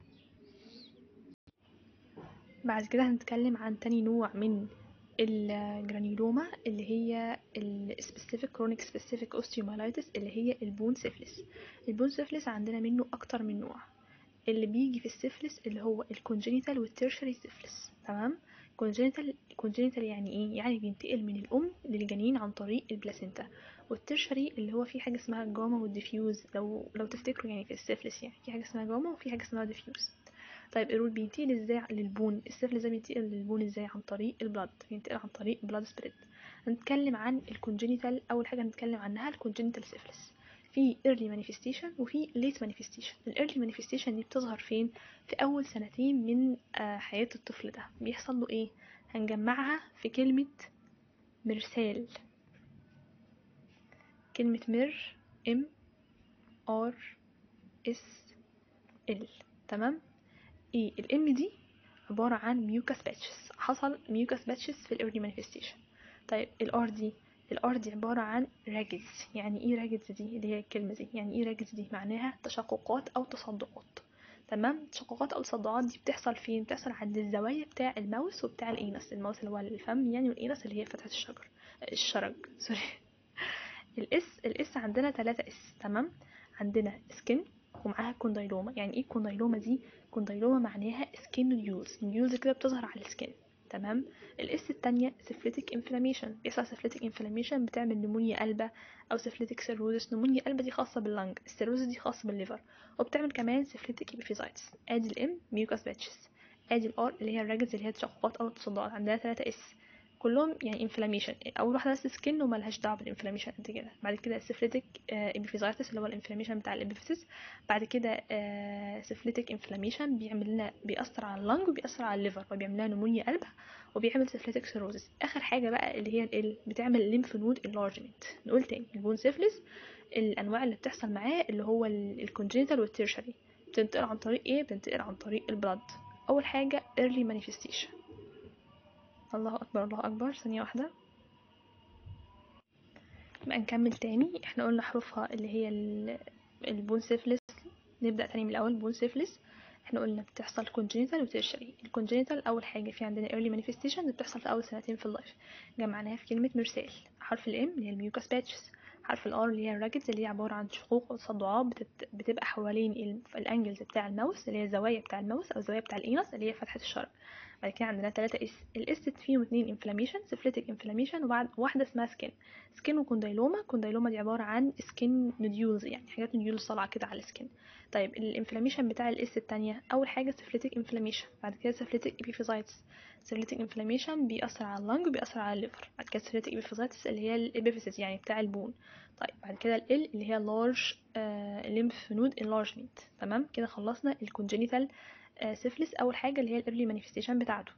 Speaker 1: بعد كده هنتكلم عن تاني نوع من الجرانيولوما اللي هي السبيسيفيك كرونيك سبيسيفيك اوستيومايلايتس اللي هي البون سيفلس البون سيفلس عندنا منه اكتر من نوع اللي بيجي في السيفلس اللي هو الكونجينيتال والتيرشري سيفلس تمام كونجينيتال كونجينيتال يعني ايه يعني بينتقل من الام للجنين عن طريق البلاسينتا والتيرشري اللي هو في حاجه اسمها الجاما والديفيوز لو لو تفتكروا يعني في السيفلس يعني في حاجه اسمها جاما وفي حاجه اسمها ديفيوز طيب الرول بينتقل ازاي للبون السفل ده بينتقل للبون ازاي عن طريق البلاد بينتقل عن طريق بلاد سبريد هنتكلم عن الكونجينيتال اول حاجه هنتكلم عنها الكونجينيتال سيفلس في early manifestation وفي late manifestation ال early manifestation دي بتظهر فين في اول سنتين من حياه الطفل ده بيحصل له ايه هنجمعها في كلمه مرسال كلمه مر ام ار اس ال تمام ايه الام دي عبارة عن ميوكاس باتشز حصل ميوكاس باتشز في الايرلي مانيفستيشن طيب الار دي الار دي عبارة عن راجز يعني ايه راجز دي اللي هي الكلمة دي يعني ايه راجز دي معناها تشققات او تصدعات تمام تشققات او تصدعات دي بتحصل فين بتحصل عند الزوايا بتاع الماوس وبتاع الانس الماوس اللي هو الفم يعني والانس اللي هي فتحة الشجر الشرج سوري الاس الاس عندنا ثلاثة اس تمام عندنا سكن ومعاها كوندايلوما يعني ايه كوندايلوما دي كوندايلوما معناها سكين نيولز نيولز كده بتظهر على السكين تمام الاس التانية سيفليتك انفلاميشن بيحصل سيفليتك انفلاميشن بتعمل نمونيا قلبة او سيفليتك سيروزس نمونيا قلبة دي خاصة باللنج السيروزس دي خاصة بالليفر وبتعمل كمان سيفليتك ايبيفيزايتس ادي الام ميوكاس باتشز ادي الار اللي هي الراجز اللي هي تشققات او تصدعات عندنا ثلاثة اس كلهم يعني انفلاميشن اول واحده بس سكين وملهاش دعوه بالانفلاميشن قد كده بعد كده السيفليتك ابيفيزايتس اللي هو الانفلاميشن بتاع الابيفيسيس بعد كده سيفليتك انفلاميشن بيعمل لنا بيأثر على اللنج وبيأثر على الليفر وبيعمل لنا نمونيا قلب وبيعمل سيفليتك سيروزس اخر حاجه بقى اللي هي ال بتعمل ليمف نود انلارجمنت نقول تاني البون سيفلس الانواع اللي بتحصل معاه اللي هو الكونجنتال والتيرشري بتنتقل عن طريق ايه بتنتقل عن طريق البلد اول حاجه early manifestation الله اكبر الله اكبر ثانيه واحده يبقى نكمل تاني احنا قلنا حروفها اللي هي البون سيفلس نبدأ تاني من الأول بون سيفلس احنا قلنا بتحصل كونجينيتال وتيرشري الكونجينيتال اول حاجه في عندنا early manifestation بتحصل في اول سنتين في اللايف جمعناها في كلمه مرسال حرف الام اللي هي الميوكاس باتشز حرف الار اللي هي الراكتس اللي هي عباره عن شقوق وتصدعات بتت... بتبقى حوالين الانجلز بتاع الماوس اللي هي الزوايا بتاع الماوس او الزوايا بتاع الانس اللي هي فتحه الشرج بعد كده عندنا ثلاثة اس الاس فيهم اتنين انفلاميشن سيفليتك انفلاميشن وبعد واحدة اسمها سكين سكين وكوندايلوما كوندايلوما دي عبارة عن سكين نوديولز يعني حاجات نوديولز طالعة كده على السكين طيب الانفلاميشن بتاع الاس التانية اول حاجة سيفليتك انفلاميشن بعد كده سيفليتك ابيفيزايتس سيفليتك انفلاميشن بيأثر على اللنج وبيأثر على الليفر بعد كده سيفليتك ابيفيزايتس اللي هي الابيفيسيس يعني بتاع البون طيب بعد كده ال اللي هي large lymph node enlargement تمام كده خلصنا الكونجينيتال سيفلس اول حاجه اللي هي الايرلي مانيفستيشن بتاعته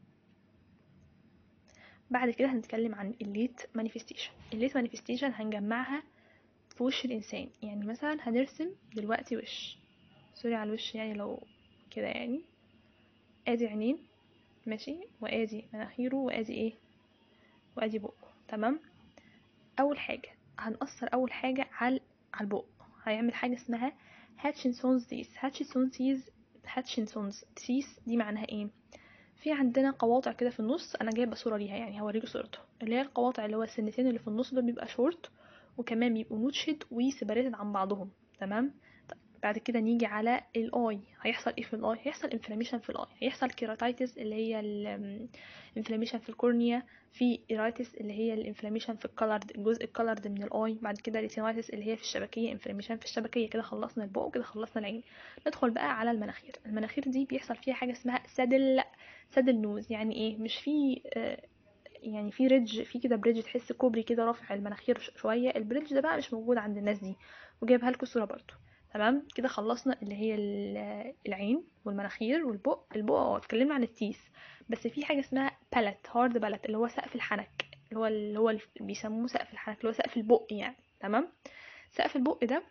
Speaker 1: بعد كده هنتكلم عن الليت مانيفستيشن الليت مانيفستيشن هنجمعها في وش الانسان يعني مثلا هنرسم دلوقتي وش سوري على الوش يعني لو كده يعني ادي عينين ماشي وادي مناخيره وادي ايه وادي بقه تمام اول حاجه هنأثر اول حاجه على على البق هيعمل حاجه اسمها هاتشنسونز ديس هاتشنسونز ديس هاتشنسونز ديس دي معناها ايه في عندنا قواطع كده في النص انا جايبه صوره ليها يعني هوريكم صورته اللي هي القواطع اللي هو السنتين اللي في النص دول بيبقى شورت وكمان بيبقوا نوتشد وسيبريتد عن بعضهم تمام طيب بعد كده نيجي على الاي هيحصل ايه في الاي هيحصل انفلاميشن في الاي هيحصل كيراتايتس اللي هي الانفلاميشن في الكورنيا في ايرايتس اللي هي الانفلاميشن في الكولرد الجزء الكولرد من الاي بعد كده ريتينايتس اللي هي في الشبكيه انفلاميشن في الشبكيه كده خلصنا البق وكده خلصنا العين ندخل بقى على المناخير المناخير دي بيحصل فيها حاجه اسمها سادل سادل نوز يعني ايه مش في آه يعني في ريدج في كده بريدج تحس كوبري كده رافع المناخير شويه البريدج ده بقى مش موجود عند الناس دي وجايبها لكم صوره برضو تمام كده خلصنا اللي هي العين والمناخير والبق البق اه اتكلمنا عن التيس بس في حاجه اسمها بالت هارد بالت اللي هو سقف الحنك اللي هو اللي هو بيسموه سقف الحنك اللي هو سقف البق يعني تمام سقف البق ده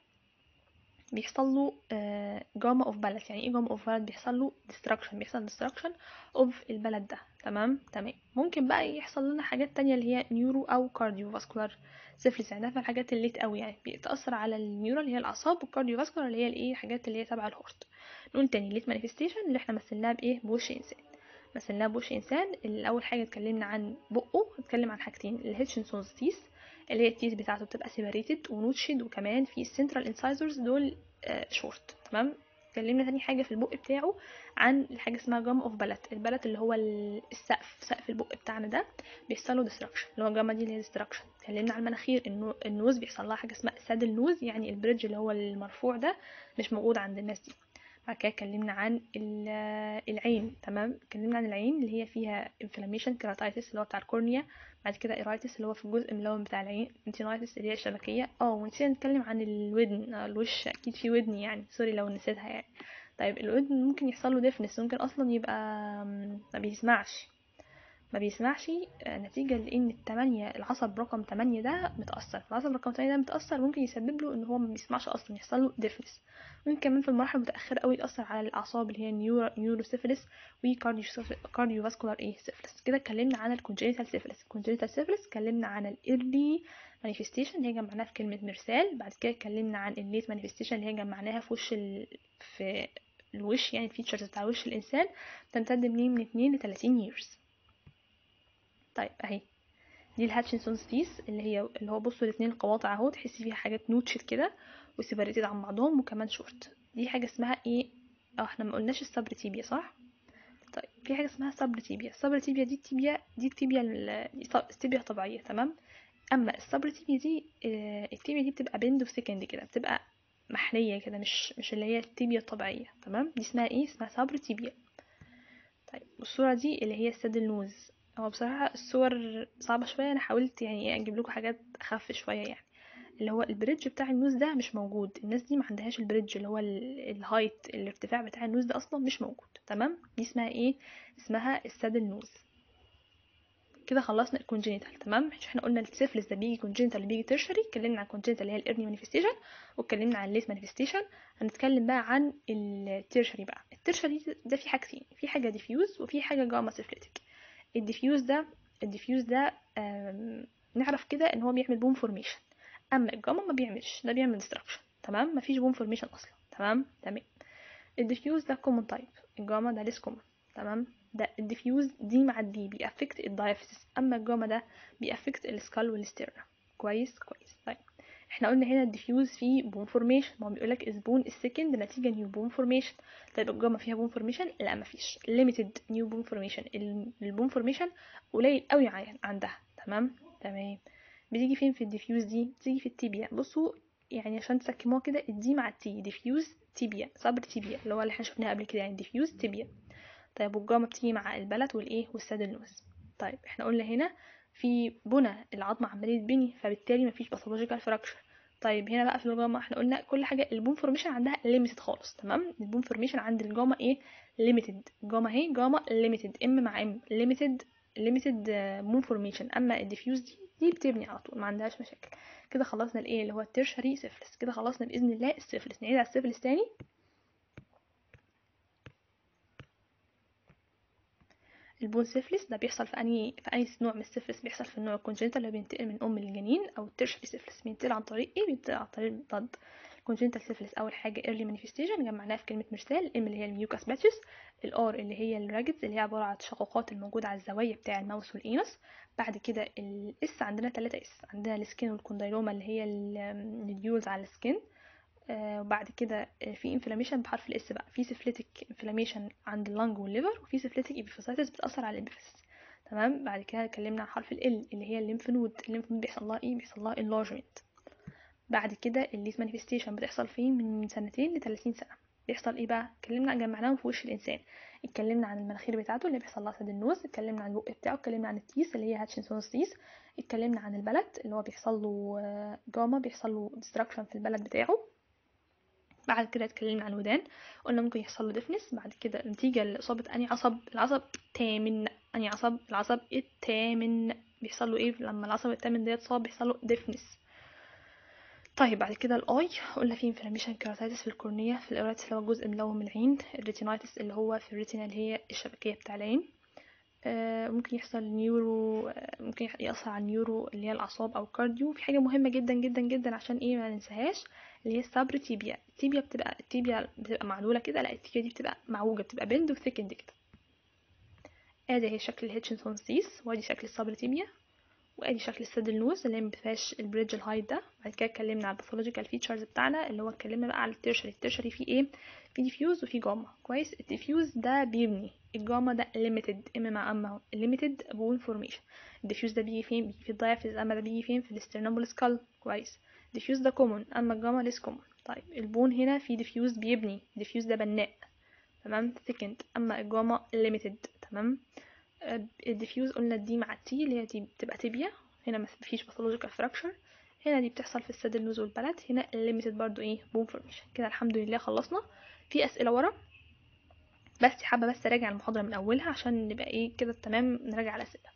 Speaker 1: بيحصل له جاما اوف بالانس يعني ايه جاما اوف بالانس بيحصل له ديستراكشن بيحصل ديستراكشن اوف البلد ده تمام تمام ممكن بقى يحصل لنا حاجات تانية اللي هي نيورو او كارديو فاسكولار سيفلس يعني ده في الحاجات الليت قوي يعني بيتاثر على النيورو اللي هي الاعصاب والكارديو فاسكولار اللي هي الايه الحاجات اللي هي تبع الهورت نقول تاني ليت مانيفستيشن اللي احنا مثلناها بايه بوش انسان مثلناها بوش انسان اول حاجه اتكلمنا عن بقه اتكلم عن حاجتين الهيتشنسونز تيس اللي هي التيس بتاعته بتبقى سيبريتد ونوتشد وكمان في السنترال انسايزرز دول شورت تمام اتكلمنا تاني حاجه في البق بتاعه عن حاجه اسمها جام اوف بلت البلت اللي هو السقف سقف البق بتاعنا ده بيحصل له ديستراكشن اللي هو جاما دي اللي هي ديستراكشن اتكلمنا عن المناخير انه النوز بيحصل لها حاجه اسمها سادل نوز يعني البريدج اللي هو المرفوع ده مش موجود عند الناس دي بعد كده اتكلمنا عن العين تمام اتكلمنا عن العين اللي هي فيها انفلاميشن كيراتايتس اللي هو بتاع الكورنيا بعد كده ايرايتس اللي هو في الجزء الملون بتاع العين انتينايتس اللي هي الشبكيه اه ونسينا نتكلم عن الودن الوش اكيد في ودن يعني سوري لو نسيتها يعني طيب الودن ممكن يحصل له ديفنس ممكن اصلا يبقى ما بيسمعش ما بيسمعش نتيجة لأن التمانية العصب رقم تمانية ده متأثر العصب رقم تمانية ده متأثر ممكن يسبب له إن هو ما بيسمعش أصلا يحصل له ديفنس ممكن كمان في المراحل المتأخرة أوي يأثر على الأعصاب اللي هي نيورو نيوروسيفلس وكارديو فاسكولار إيه سيفلس كده اتكلمنا عن الكونجينيتال سيفلس الكونجينيتال سيفلس اتكلمنا عن الإيرلي مانيفستيشن هي جمعناها في كلمة مرسال بعد كده اتكلمنا عن الليت مانيفستيشن اللي هي جمعناها في وش ال... في الوش يعني الفيتشرز بتاع وش الإنسان تمتد منين من 2 ل 30 years طيب اهي دي الهاتشنسونز تيس اللي هي اللي هو بصوا الاثنين القواطع اهو تحسي فيها حاجات نوتشد كده وسيبريتد عن بعضهم وكمان شورت دي حاجه اسمها ايه اه احنا ما قلناش السبرتيبيا صح طيب في حاجه اسمها سبرتيبيا السبرتيبيا دي التيبيا دي التيبيا التيبيا طبيعيه تمام اما السبرتيبيا دي اه التيبيا دي بتبقى بند في سكند كده بتبقى محنيه كده مش مش اللي هي التيبيا الطبيعيه تمام دي اسمها ايه اسمها سبرتيبيا طيب والصوره دي اللي هي السادل نوز هو بصراحة الصور صعبة شوية أنا حاولت يعني اجيب لكم حاجات أخف شوية يعني اللي هو البريدج بتاع النوز ده مش موجود الناس دي ما عندهاش البريدج اللي هو الهايت الارتفاع بتاع النوز ده أصلا مش موجود تمام دي اسمها ايه اسمها السادل نوز كده خلصنا الكونجينيتال تمام احنا قلنا السيفلس ده بيجي كونجينيتال بيجي تيرشري اتكلمنا عن الكونجينيتال اللي هي الايرني مانيفستيشن واتكلمنا عن الليت مانيفستيشن هنتكلم بقى عن التيرشري بقى التيرشري ده في حاجتين في حاجه ديفيوز وفي حاجه جاما سيفليتك الديفيوز ده الديفيوز ده نعرف كده ان هو بيعمل بوم فورميشن اما الجاما ما بيعملش ده بيعمل ديستراكشن تمام مفيش بون فورميشن اصلا تمام تمام الديفيوز ده كومن تايب الجاما ده ليس كومن تمام ده الديفيوز دي مع الدي بيأفكت الدايفيسيس اما الجاما ده بيأفكت السكال والستيرنا كويس كويس طيب احنا قلنا هنا الديفيوز فيه بون فورميشن ما هو بيقولك از بون السكند نتيجة نيو بون فورميشن طيب الجاما فيها بون فورميشن لا مفيش ليميتد نيو بون فورميشن البون فورميشن قليل قوي عندها تمام تمام بتيجي فين في الديفيوز دي بتيجي في التيبيا بصوا يعني عشان تسكموها كده الدي مع التي ديفيوز تيبيا صبر تيبيا اللي هو اللي احنا شفناه قبل كده يعني ديفيوز تيبيا طيب والجاما بتيجي مع البلد والايه والسادلوز طيب احنا قلنا هنا في بنى العظم عمال يتبني فبالتالي مفيش باثولوجيكال فراكشر طيب هنا بقى في الجاما احنا قلنا كل حاجه البون فورميشن عندها ليميتد خالص تمام البون فورميشن عند الجاما ايه ليميتد جاما اهي جاما ليميتد ام مع ام ليميتد ليميتد بون فورميشن اما الديفيوز دي دي بتبني على طول ما عندهاش مشاكل كده خلصنا الايه اللي هو الترشري سيفلس كده خلصنا باذن الله السيفلس نعيد على السيفلس تاني البون سيفلس ده بيحصل في انهي في انهي نوع من السيفلس بيحصل في النوع الكونجنتال اللي بينتقل من ام للجنين او الترشري سيفلس بينتقل عن طريق ايه بينتقل عن طريق ضد الكونجنتال سيفلس اول حاجه early manifestation جمعناها في كلمه مرسال الام اللي هي الميوكاس باتشز الار اللي هي الراجتس اللي هي عباره عن التشققات الموجوده على الزوايا بتاع الماوس والانس بعد كده الاس عندنا 3 اس عندنا السكين والكوندايلوما اللي هي النيولز على السكين آه وبعد كده في انفلاميشن بحرف الاس بقى في سيفليتك انفلاميشن عند اللنج والليفر وفي سيفليتك ايبيفاسايتس بتاثر على الابيفيس تمام بعد كده اتكلمنا عن حرف ال اللي هي الليمف نود الليمف نود بيحصل لها ايه بيحصل لها enlargement بعد كده الليس مانيفستيشن بتحصل فين من سنتين ل 30 سنه بيحصل ايه بقى اتكلمنا جمعناهم في وش الانسان اتكلمنا عن المناخير بتاعته اللي بيحصل لها سد النوز اتكلمنا عن البق بتاعه اتكلمنا عن التيس اللي هي هاتشنسونز تيس اتكلمنا عن البلد اللي هو بيحصل له جاما بيحصل له ديستراكشن في البلد بتاعه بعد كده اتكلمنا عن الودان قلنا ممكن يحصل له ديفنس بعد كده نتيجة لإصابة أنهي عصب العصب الثامن أنهي عصب العصب الثامن بيحصل له ايه لما العصب الثامن ده يتصاب بيحصل له ديفنس طيب بعد كده الاي قلنا في انفلاميشن كيراتايتس في الكورنيا في الاوراتس اللي هو جزء ملون من العين الريتينايتس اللي هو في الريتينا اللي هي الشبكيه بتاع العين آه ممكن يحصل نيورو آه ممكن يأثر على النيورو اللي هي الأعصاب أو الكارديو في حاجة مهمة جدا جدا جدا عشان ايه ما ننساهاش اللي هي السابر تيبيا التيبيا بتبقى التيبيا بتبقى معلولة كده لا التيبيا دي بتبقى معوجة بتبقى بند وثيكند كده ادي هي شكل الهيتشنسون سيس وادي شكل السابر تيبيا وادي شكل السد النوز اللي هي مفيهاش البريدج الهايت ده بعد كده اتكلمنا على الباثولوجيكال فيتشرز بتاعنا اللي هو اتكلمنا بقى على التيرشري التيرشري فيه ايه في ديفيوز وفي جاما كويس الديفيوز ده بيبني الجاما ده ليميتد اما مع اما ليميتد بون فورميشن الديفيوز ده بيجي فين بيجي في الدايفيز اما ده بيجي فين في الاسترنم والسكال كويس الديفيوز ده كومون اما الجاما ليس كومون طيب البون هنا في ديفيوز بيبني الديفيوز ده بناء تمام ثيكند اما الجاما ليميتد تمام الديفيوز قلنا دي مع التي اللي هي دي بتبقى تيبيا هنا مفيش باثولوجيكال فراكشر هنا دي بتحصل في السد النوز والبلد هنا الليميتد برضو ايه بون فورميشن كده الحمد لله خلصنا في اسئله ورا بس حابه بس اراجع المحاضره من اولها عشان نبقى ايه كده تمام نراجع الاسئله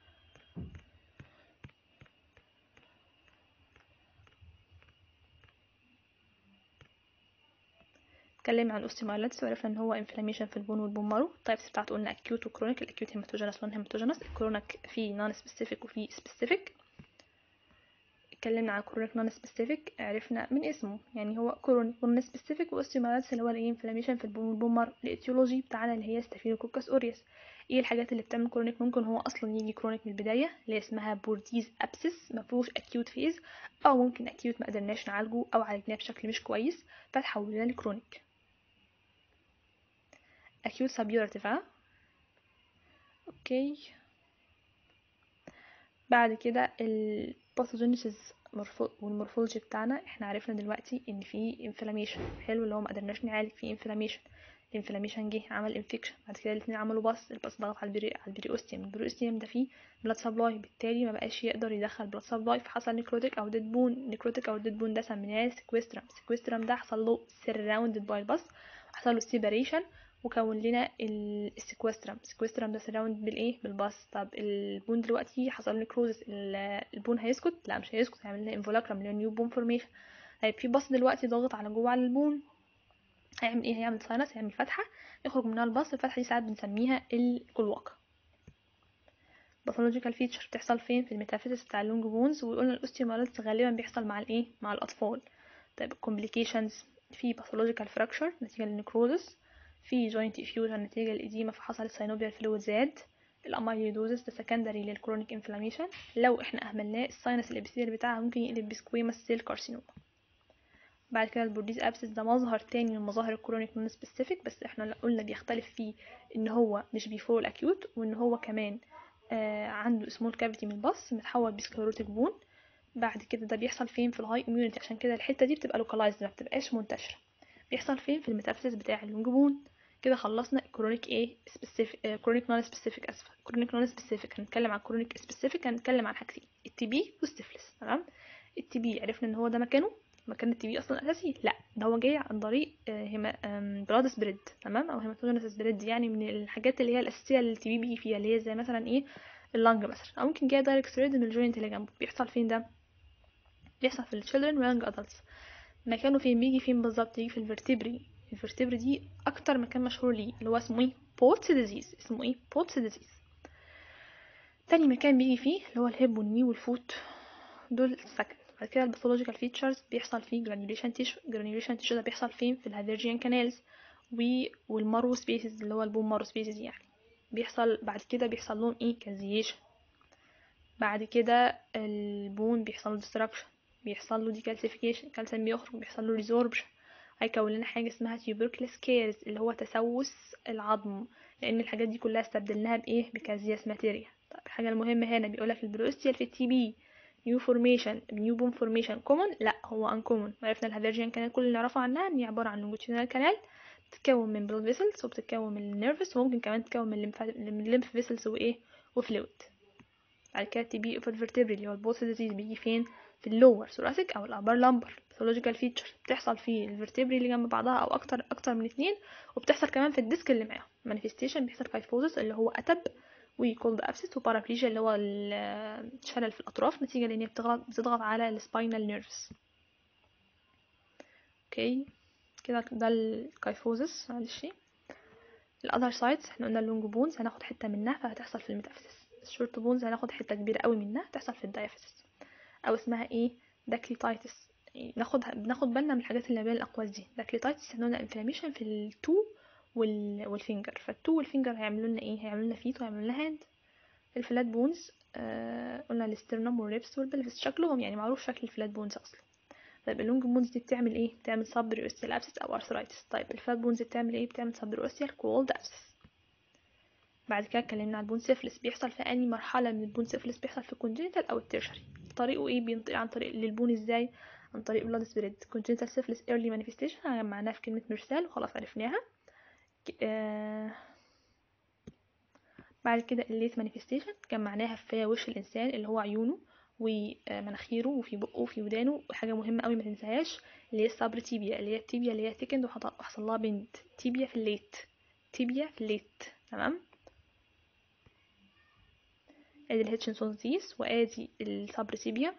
Speaker 1: اتكلمنا عن الاوستيمايلاتس وعرفنا ان هو انفلاميشن في البون والبون مارو التايبس بتاعته قلنا اكيوت وكرونيك الاكيوت هيماتوجينس نون هيماتوجينس الكرونيك فيه نون سبيسيفيك وفيه سبيسيفيك اتكلمنا عن كرونيك نون سبيسيفيك عرفنا من اسمه يعني هو كرونيك نون سبيسيفيك واوستيمايلاتس اللي هو الايه انفلاميشن في البون والبون مارو الايتيولوجي بتاعنا اللي هي ستافيلوكوكس اوريوس ايه الحاجات اللي بتعمل كرونيك ممكن هو اصلا يجي كرونيك من البدايه اللي اسمها بورديز ابسس ما فيهوش اكيوت فيز او ممكن اكيوت ما قدرناش نعالجه او عالجناه بشكل مش كويس فتحولنا لكرونيك acute suburative ها اوكي بعد كده الباثوجينيسيس والمورفولوجي بتاعنا احنا عرفنا دلوقتي ان في انفلاميشن حلو اللي هو ما قدرناش نعالج فيه انفلاميشن الانفلاميشن جه عمل انفكشن بعد كده الاثنين عملوا باص الباص ضغط على البري على البريوستيوم البريوستيوم ده فيه بلاد سبلاي بالتالي ما بقاش يقدر يدخل بلاد سبلاي فحصل نيكروتيك او ديد بون نيكروتيك او ديد بون ده سميناه سيكويسترم سيكويسترم ده حصل له سراوندد باي الباص حصل له سيبريشن وكون لنا السيكوسترم السيكوسترم ده سراوند بالايه بالباص طب البون دلوقتي حصل له نيكروزس البون هيسكت لا مش هيسكت هيعمل لنا انفولاكرم اللي هو نيو بون فورميشن طيب في باص دلوقتي ضاغط على جوه على البون هيعمل ايه هيعمل ساينس هيعمل فتحه يخرج منها الباص الفتحه دي ساعات بنسميها الكلواقه باثولوجيكال فيتشر بتحصل فين في الميتافيزيس بتاع اللونج بونز وقلنا الاوستيومايلايتس غالبا بيحصل مع الايه مع الاطفال طيب الكومبليكيشنز في باثولوجيكال فراكشر نتيجه للنكروزس في جوينت افيوجن نتيجه للإديمة فحصل ساينوبيال فلويد زاد الاميلويدوزس ده سكندري للكرونيك انفلاميشن لو احنا اهملناه الساينس الابيثيليال بتاعها ممكن يقلب بسكويموس سيل كارسينوما بعد كده البورديز ابسس ده مظهر تاني من مظاهر الكرونيك نون سبيسيفيك بس احنا قلنا بيختلف فيه ان هو مش بيفور الاكيوت وان هو كمان آه عنده سمول كافيتي من البص متحول بسكلروتيك بون بعد كده ده بيحصل فين في الهاي اميونيتي عشان كده الحته دي بتبقى لوكالايزد ما بتبقاش منتشره بيحصل فين في الميتافيزيس بتاع اللونج بون كده خلصنا الكرونيك ايه سبيسيفيك كرونيك نون سبيسيفيك اسفه كرونيك نون سبيسيفيك هنتكلم عن كرونيك سبيسيفيك هنتكلم عن حاجتين التي بي والسيفلس تمام التي بي عرفنا ان هو ده مكانه مكان التي بي اصلا اساسي لا ده هو جاي عن طريق هيما بلاد سبريد تمام او هيماتوجينس سبريد يعني من الحاجات اللي هي الاساسيه اللي التي بي بيجي فيها اللي هي زي مثلا ايه اللنج مثلا او ممكن جاي دايركت سبريد من الجوينت اللي جنبه بيحصل فين ده بيحصل في الشيلدرن ويانج ادلتس مكانه فين بيجي فين بالظبط يجي في الفرتبري الفرتبري دي اكتر مكان مشهور ليه اللي هو اسمه ايه بوتس ديزيز اسمه ايه بوتس ديزيز تاني مكان بيجي فيه اللي هو الهيب والني والفوت دول السكن بعد كده الباثولوجيكال فيتشرز بيحصل فيه جرانيوليشن تيشو جرانيوليشن تيشو ده بيحصل فين في الهافيرجيان كانالز والمارو سبيسز اللي هو البون مارو سبيسز يعني بيحصل بعد كده بيحصل لهم ايه كازيشن بعد كده البون بيحصل له ديستراكشن بيحصل له ديكالسيفيكيشن كالسيوم بيخرج بيحصل له ريزوربشن هيكون لنا حاجه اسمها تيوبركلس كيرز اللي هو تسوس العظم لان الحاجات دي كلها استبدلناها بايه بكازياس ماتيريا طيب الحاجه المهمه هنا بيقولك البروستيال في التي بي نيو فورميشن نيو بون فورميشن كومون لا هو ان كومون عرفنا الهافيرجيان كانال كل اللي نعرفه عنها ان هي عباره عن لونجيتودينال كانال بتتكون من بلود فيسلز وبتتكون من النيرفس وممكن كمان تتكون من الليمف فيسلز وايه وفلويد بعد كده تي بي اوف الفرتبري اللي هو البوث ديزيز بيجي فين في اللور ثوراسيك او الابر لامبر باثولوجيكال فيتشر بتحصل في الفرتبري اللي جنب بعضها او اكتر اكتر من اتنين وبتحصل كمان في الديسك اللي معاهم مانيفستيشن بيحصل كايفوزس اللي هو اتب وكولد ابسس وبارابليجيا اللي هو الشلل في الاطراف نتيجه لان هي بتضغط بتضغط على السباينال نيرفز اوكي كده ده الكايفوزس معلش الاذر سايدز احنا قلنا اللونج بونز هناخد حته منها فهتحصل في الميتافيزيس الشورت بونز هناخد حته كبيره قوي منها تحصل في الدايافيزيس او اسمها ايه داكليتايتس ناخد بناخد بالنا من الحاجات اللي بين الاقواس دي داكليتايتس احنا قلنا انفلاميشن في التو وال... والفينجر فالتو والفينجر هيعملوا لنا ايه هيعملوا لنا فيت وهيعملوا لنا هاند الفلات بونز آه قلنا الاسترنم والريبس والبلفس شكلهم يعني معروف شكل الفلات بونز اصلا طيب اللونج بونز دي بتعمل ايه بتعمل سب اوستيال ابسس او ارثرايتس طيب الفلات بونز بتعمل ايه بتعمل سب اوستيال كولد ابسس بعد كده اتكلمنا عن البون سيفلس بيحصل في انهي مرحله من البون سيفلس بيحصل في الكونجنتال او التيرشري طريقه ايه بينتقل عن طريق للبون ازاي عن طريق بلاد سبريد كونجنتال سيفلس ايرلي مانيفستيشن جمعناها في كلمه مرسال وخلاص عرفناها آه بعد كده الليت مانيفستيشن جمعناها في وش الانسان اللي هو عيونه ومناخيره وفي بقه وفي ودانه وحاجه مهمه قوي ما تنساهاش اللي هي الصبر تيبيا اللي هي التيبيا اللي هي تيكند وحصل لها بنت تيبيا في الليت تيبيا في الليت تمام ادي الهيتشنسون ديز وادي الصبر تيبيا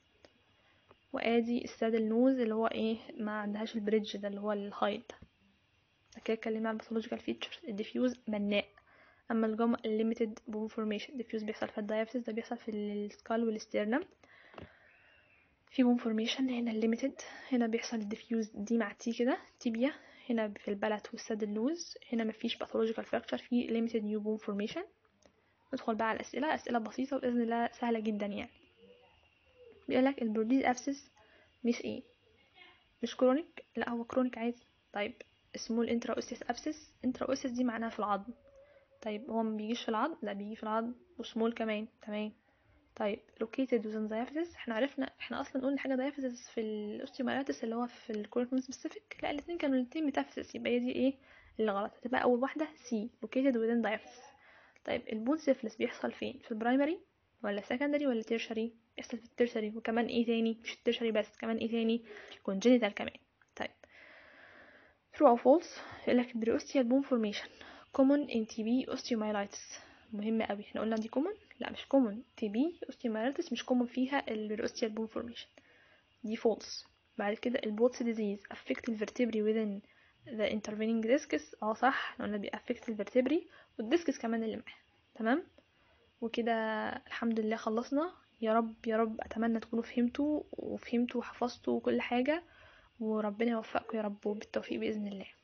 Speaker 1: وادي السادل نوز اللي هو ايه ما عندهاش البريدج ده اللي هو الهايد كده اتكلمنا عن الباثولوجيكال فيتشرز الديفيوز مناء اما الجاما الليميتد بون فورميشن ديفيوز بيحصل في الدايابسيس ده بيحصل في السكال والاسترنم في بون فورميشن هنا الليميتد هنا بيحصل الديفيوز دي مع تي كده تيبيا هنا في البلت والسادل نوز هنا مفيش باثولوجيكال فراكشر في ليميتد نيو بون فورميشن ندخل بقى على الاسئله اسئله بسيطه وباذن الله سهله جدا يعني بيقولك البروديز ابسس مش ايه مش كرونيك لا هو كرونيك عادي طيب اسمه الانترا اوسيس ابسس انترا اوسيس دي معناها في العظم طيب هو ما بيجيش في العظم لا بيجي في العظم وسمول كمان تمام طيب located within diaphysis احنا عرفنا احنا اصلا قلنا حاجه diaphysis في الاوستيومايلاتس اللي هو في الكورنيك سبيسيفيك لا الاثنين كانوا الاثنين ميتافيسيس يبقى هي دي ايه اللي غلط هتبقى اول واحده سي located within diaphysis طيب البون سيفلس بيحصل فين في البرايمري ولا سكندري ولا تيرشري بيحصل في التيرشري وكمان ايه تاني مش التيرشري بس كمان ايه تاني الكونجنتال كمان طيب true او false يقولك بريوستيال بون فورميشن common in TB osteomyelitis مهمة قوي احنا قلنا دي common لا مش common TB osteomyelitis مش common فيها البريوستيال بون فورميشن دي false بعد كده البوتس disease affect الفرتبري within the intervening discs اه صح احنا قلنا بي affect الفرتبري والديسكس كمان اللي معاها تمام وكده الحمد لله خلصنا يا رب يا رب اتمنى تكونوا فهمتوا وفهمتوا وحفظتوا كل حاجة وربنا يوفقكم يا رب وبالتوفيق بإذن الله